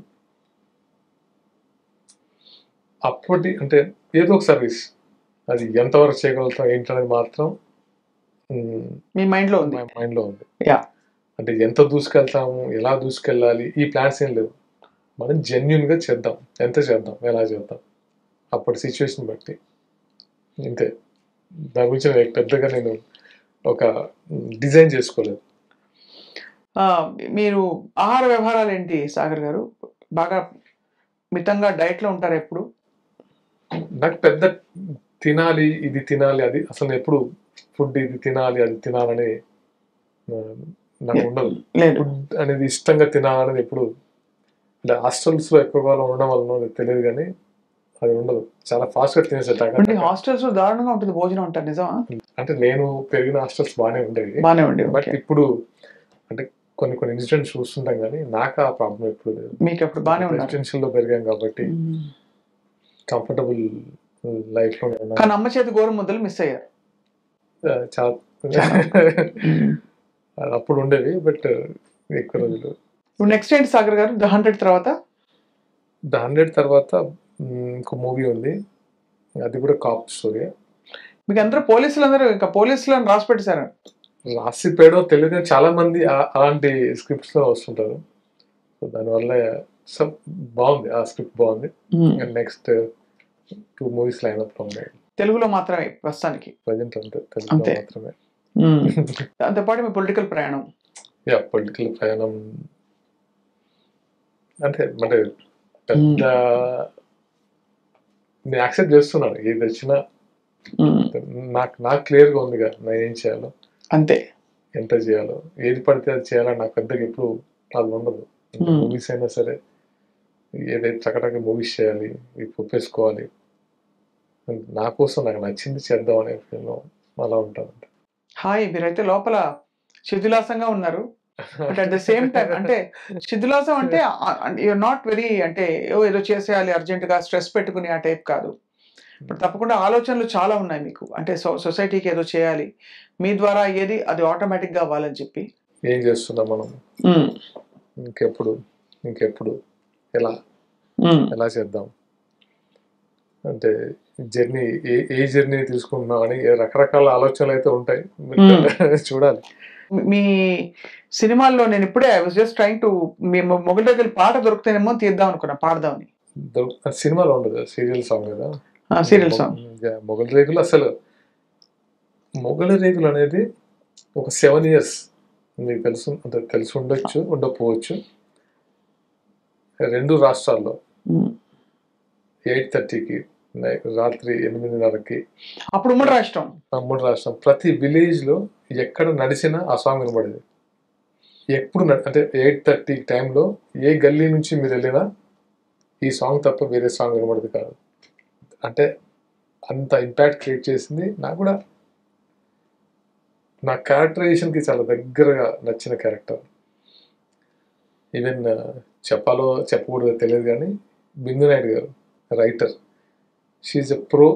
అప్పటి అంటే ఏదో ఒక సర్వీస్ అది ఎంతవరకు చేయగలుగుతాం ఏంటనేది మాత్రం మీ మైండ్ లో ఉంది మా మైండ్ లో ఉంది Yeah. అంటే ఎంత దూసుకెళ్తాము ఎలా దూసుకెళ్ళాలి ఈ ప్లాన్స్ ఏం లేవు మనం జెన్యున్ గా చేద్దాం ఎంత చేద్దాం ఎలా చేద్దాం అప్పటి సిచ్యువేషన్ బట్టి ఇంతే దాని గురించి నేను పెద్దగా నేను ఒక డిజైన్ చేసుకోలేదు ఆ, మీరు ఆహార వ్యవహారాలు ఏంటి సాగర్ గారు బాగా మితంగా డైట్ లో ఉంటారు ఎప్పుడు నాకు పెద్ద తినాలి ఇది తినాలి అది అసలు ఎప్పుడు ఫుడ్ ఇది తినాలి అది తినాలని ఆ, నాకు ఉండదు లేదు ఫుడ్ అనేది ఇష్టంగా తినాలనేది ఎప్పుడు అంటే హాస్టల్స్ లో ఎక్కువ కాలం ఉండడం వల్ల నాకు తెలియదు కానీ అది ఉండదు చాలా ఫాస్ట్ గా తినేసేట అంటే హాస్టల్స్ లో దారుణంగా ఉంటుంది భోజనం అంటారు నిజమా అంటే నేను పెరిగిన హాస్టల్స్ బాగానే ఉండేవి బానే ఉండి బట్ ఇప్పుడు అంటే కొన్ని కొన్ని ఇన్సిడెంట్స్ చూస్తుంటాం కానీ నాకు ఆ ప్రాబ్లం ఎప్పుడు లేదు మీకు అప్పుడు బానే ఉన్నారు రెసిడెన్షియల్ లో పెరిగాం కాబట్టి మ్మ్. కంఫర్టబుల్ లైఫ్ లో ఉన్నాను. కానీ అమ్మ చేతి గోరు ముద్దలు మిస్ అయ్యారు ఆ, చాలా అది అప్పుడు ఉండేవి బట్ ఎక్కువ రోజులు ఇప్పుడు నెక్స్ట్ ఏంటి సాగర్ గారు ద హండ్రెడ్ తర్వాత ద హండ్రెడ్ తర్వాత మ్, ఇంకో మూవీ ఉంది అది కూడా కాప్ స్టోరీ మీకు అందరూ పోలీసులు అందరూ ఇంకా పోలీసులను రాసి పెట్టేశారు రాసి పేడో తెలియదు కానీ చాలా మంది ఆ- అలాంటి స్క్రిప్ట్స్ లో వస్తుంటారు సో దానివల్ల సో బాగుంది ఆ స్క్రిప్ట్ బాగుంది and next two movies line up లో ఉన్నాయి తెలుగులో మాత్రమే ప్రస్తుతానికి ప్రజెంట్ అంతే తెలుగులో అంతే. మాత్రమే దాంతోపాటు మీ పొలిటికల్ ప్రయాణం యా పొలిటికల్ ప్రయాణం అంటే అంటే పెద్ద నేను యాక్సెప్ట్ చేస్తున్నాను ఏది వచ్చినా నాకు నాకు క్లియర్గా ఉందిగా నేను ఏం చేయాలో అంతే ఎంత చేయాలో ఏది పడితే అది చేయాలని నాకు పెద్దగా ఎప్పుడు అది ఉండదు Hmm. మూవీస్ అయినా సరే ఏదైతే చక్కటక్క మూవీస్ చేయాలి ఇవి ఒప్పేసుకోవాలి నా కోసం నాకు నచ్చింది చేద్దాం అనే ఫీల్ అలా ఉంటాను హాయ్ మీరైతే లోపల శిథిలాసంగా ఉన్నారు but at the same time అంటే శిథిలాసం అంటే యూఆర్ నాట్ వెరీ అంటే ఏదో ఏదో చేసేయాలి అర్జెంట్ గా స్ట్రెస్ పెట్టుకుని ఆ టైప్ కాదు ఇప్పుడు తప్పకుండా ఆలోచనలు చాలా ఉన్నాయి మీకు అంటే సొసైటీకి ఏదో చేయాలి మీ ద్వారా ఏది అది ఆటోమేటిక్ గా అవ్వాలని చెప్పి ఏం చేస్తున్నాం మనం ఇంకెప్పుడు ఇంకెప్పుడు ఎలా ఎలా చేద్దాం అంటే జర్నీ ఏ ఏ జర్నీ తీసుకుంటున్నాం అని రకరకాల ఆలోచనలు అయితే ఉంటాయి చూడాలి మీ సినిమాల్లో నేను ఇప్పుడే I was just trying to మీ మొగల దగ్గర పాట దొరుకుతానేమో తీద్దాం అనుకున్నా పాడదామని దొరుకు- అది సినిమాలో ఉండదు సీరియల్ సాంగ్ కదా సీరియల్ సాంగ్ మొగ- మొగలి రేకులు అసలు మొగలి రేకులు అనేది ఒక సెవెన్ ఇయర్స్ మీకు తెలుసు అంటే తెలిసి ఉండొచ్చు ఉండకపోవచ్చు రెండు రాష్ట్రాల్లో ఎయిట్ థర్టీకి రాత్రి ఎనిమిదిన్నరకి అప్పుడు ఉమ్మడి రాష్ట్రం ఆ మూడు రాష్ట్రం ప్రతి విలేజ్ లో ఎక్కడ నడిచినా ఆ సాంగ్ వినబడేది ఎప్పుడు న- అంటే ఎయిట్ థర్టీ టైంలో ఏ గల్లీ నుంచి మీరు వెళ్ళినా ఈ సాంగ్ తప్ప వేరే సాంగ్ వినబడదు కాదు అంటే అంత ఇంపాక్ట్ క్రియేట్ చేసింది నాకు కూడా నా క్యారెక్టరైజేషన్కి చాలా దగ్గరగా నచ్చిన క్యారెక్టర్ ఈవెన్ చెప్పాలో చెప్పకూడదో తెలియదు కానీ బిందు నాయుడు గారు writer she a pro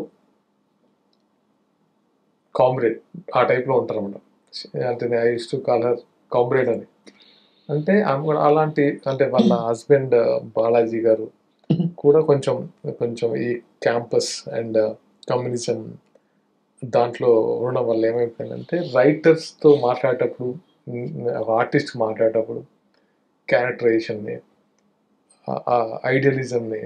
comrade ఆ టైప్లో ఉంటారు అన్నమాట అంటే I use to call her comrade అని అంటే ఆమె కూడా అలాంటి అంటే వాళ్ళ హస్బెండ్ బాలాజీ గారు కూడా కొంచెం కొంచెం ఈ క్యాంపస్ అండ్ కమ్యూనిజం దాంట్లో ఉండడం వల్ల ఏమైపోయిందంటే రైటర్స్తో మాట్లాడేటప్పుడు ఆర్టిస్ట్ మాట్లాడేటప్పుడు క్యారెక్టరైజేషన్ని ఆ ఐడియలిజంని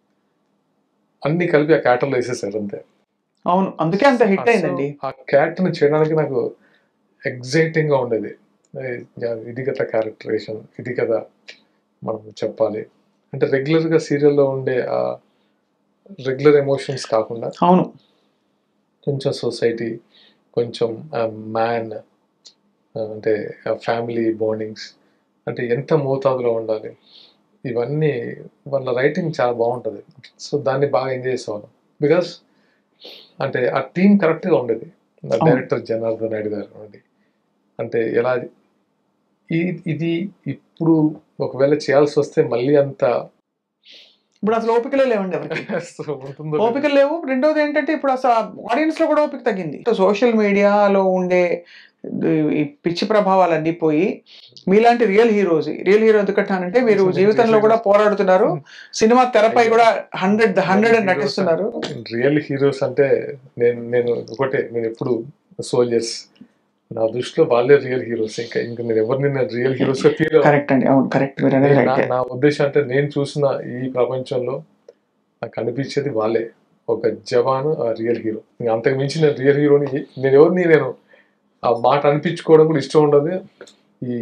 అన్ని కలిపి ఆ క్యారెక్టర్లో వేసేసారు అంతే అవును అందుకే అంత హిట్ అయిందండి ఆ క్యారెక్టర్ని చేయడానికి నాకు ఎగ్జైటింగ్ గా ఉండేది ఏ, యా, ఇది కదా క్యారెక్టరేషన్ ఇది కదా మనం చెప్పాలి అంటే రెగ్యులర్ గా సీరియల్లో ఉండే ఆ రెగ్యులర్ ఎమోషన్స్ కాకుండా అవును కొంచెం సొసైటీ కొంచెం మ్యాన్ అంటే ఫ్యామిలీ బాండింగ్స్ అంటే ఎంత మోతాదులో ఉండాలి ఇవన్నీ వాళ్ళ రైటింగ్ చాలా బాగుంటుంది సో దాన్ని బాగా ఎంజాయ్ చేసేవాళ్ళం బికాస్ అంటే ఆ టీం కరెక్ట్గా ఉండేది అవును. డైరెక్టర్ జనార్దన్ నాయుడు గారు అండి అంటే ఎలా ఈ- ఇది ఇప్పుడు ఒకవేళ చేయాల్సి వస్తే మళ్ళీ అంత ఇప్పుడు అసలు ఓపికలే లేవండి ఎవరికి ఉంటుందో ఓపికలు లేవు రెండోది ఏంటంటే ఇప్పుడు అసలు ఆడియన్స్ లో కూడా ఓపిక తగ్గింది సోషల్ మీడియాలో ఉండే ఈ పిచ్చి ప్రభావాలన్నీ పోయి మీలాంటి రియల్ హీరోస్ రియల్ హీరో ఎందుకంటానంటే మీరు జీవితంలో కూడా పోరాడుతున్నారు సినిమా తెరపై కూడా హండ్రెడ్ హండ్రెడ్ అని నటిస్తున్నారు రియల్ హీరోస్ అంటే నేను నేను ఒకటే నేను ఎప్పుడు సోల్జర్స్ నా దృష్టిలో వాళ్ళే రియల్ హీరోస్ ఇంకా ఇంకా నేను ఎవరిని నేను రియల్ హీరోస్ ఫీల్ కరెక్ట్ అండి అవును కరెక్ట్ మీరు అనేది నా రైట్ నా ఉద్దేశం అంటే నేను చూసిన ఈ ప్రపంచంలో నాకు అనిపించేది వాళ్ళే ఒక జవాన్ రియల్ హీరో ఇంకా అంతకు మించి నేను రియల్ హీరోని నేను ఎవరిని నేను ఆ మాట అనిపించుకోవడం కూడా ఇష్టం ఉండదు ఈ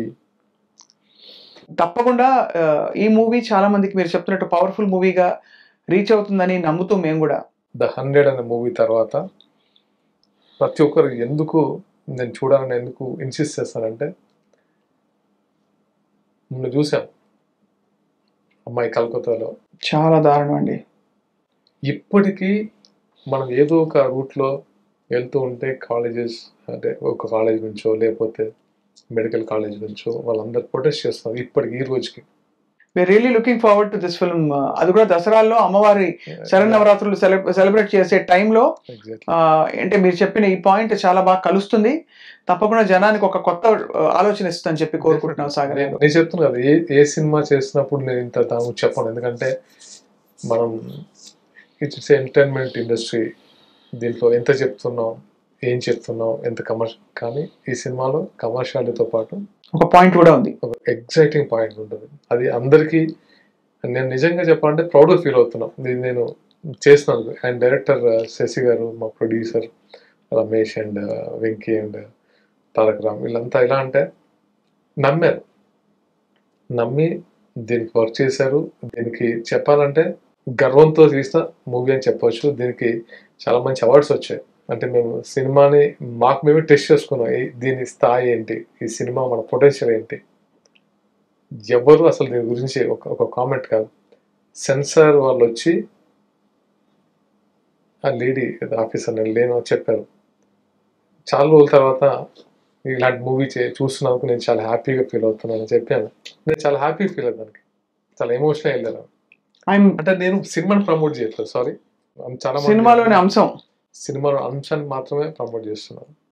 తప్పకుండా ఆ, ఈ మూవీ చాలా మందికి మీరు చెప్తున్నట్టు పవర్ఫుల్ మూవీగా రీచ్ అవుతుందని నమ్ముతూ మేము కూడా ద హండ్రెడ్ అనే మూవీ తర్వాత ప్రతి ఒక్కరు ఎందుకు నేను చూడాలని ఎందుకు ఇన్సిస్ట్ చేస్తానంటే మొన్న చూసాం అమ్మాయి కలకత్తాలో చాలా దారుణం అండి ఇప్పటికీ మనం ఏదో ఒక రూట్లో వెళ్తూ ఉంటే కాలేజెస్ అంటే ఒక కాలేజ్ నుంచో లేకపోతే మెడికల్ కాలేజ్ నుంచో వాళ్ళందరూ ప్రొటెస్ట్ చేస్తున్నారు ఇప్పటికి ఈ రోజుకి we are really looking forward to this film అది కూడా దసరాల్లో అమ్మవారి శరణ్ నవరాత్రులు సెలబ్రేట్ చేసే టైంలో Exactly. ఆ, అంటే మీరు చెప్పిన ఈ పాయింట్ చాలా బాగా కలుస్తుంది తప్పకుండా జనానికి ఒక కొత్త ఆ, ఆలోచన ఇస్తుందని చెప్పి కోరుకుంటున్నాం సాగర్ నేను నేను చెప్తున్నా కదా ఏ ఏ సినిమా చేసినప్పుడు నేను ఇంత దాని చెప్పను ఎందుకంటే మనం ఇట్స్ ఎంటర్టైన్మెంట్ ఇండస్ట్రీ దీంట్లో ఎంత చెప్తున్నాం ఏం చెప్తున్నాం ఎంత కమర్షియల్ కానీ ఈ సినిమాలో కమర్షియాలిటీతో పాటు ఒక పాయింట్ కూడా ఉంది ఒక ఎగ్జైటింగ్ పాయింట్ ఉంటుంది అది అందరికీ నేను నిజంగా చెప్పాలంటే ప్రౌడ్గా ఫీల్ అవుతున్నాం ఇది నేను చేస్తున్నాను అండ్ డైరెక్టర్ శశి గారు మా producer Ramesh and Venky and Tarak Ram వీళ్ళంతా ఎలా అంటే నమ్మారు నమ్మి దీనికి వర్క్ చేశారు దీనికి చెప్పాలంటే గర్వంతో తీసిన మూవీ అని చెప్పొచ్చు దీనికి చాలా మంచి అవార్డ్స్ వచ్చాయి అంటే మేము సినిమాని మాకు మేమే టెస్ట్ చేసుకున్నాం ఈ- దీని స్థాయి ఏంటి ఈ సినిమా మన పొటెన్షియల్ ఏంటి ఎవరు అసలు దీని గురించి ఒక ఒక కామెంట్ కాదు సెన్సార్ వాళ్ళు వచ్చి ఆ లేడీ ఆఫీసర్ నేను లేను అని చెప్పారు చాలా రోజుల తర్వాత ఇలాంటి మూవీ చే చూస్తున్నందుకు నేను చాలా హ్యాపీగా ఫీల్ అవుతున్నాను అని చెప్పాను నేను చాలా హ్యాపీ ఫీల్ అయ్యాను దానికి చాలా ఎమోషనల్ వెళ్ళాను ఐఎమ్ అంటే నేను సినిమాని ప్రమోట్ చేయట్లేదు సారీ చాలా మంది సినిమాలోని అంశం సినిమాలో అంశాన్ని మాత్రమే ప్రమోట్ చేస్తున్నాను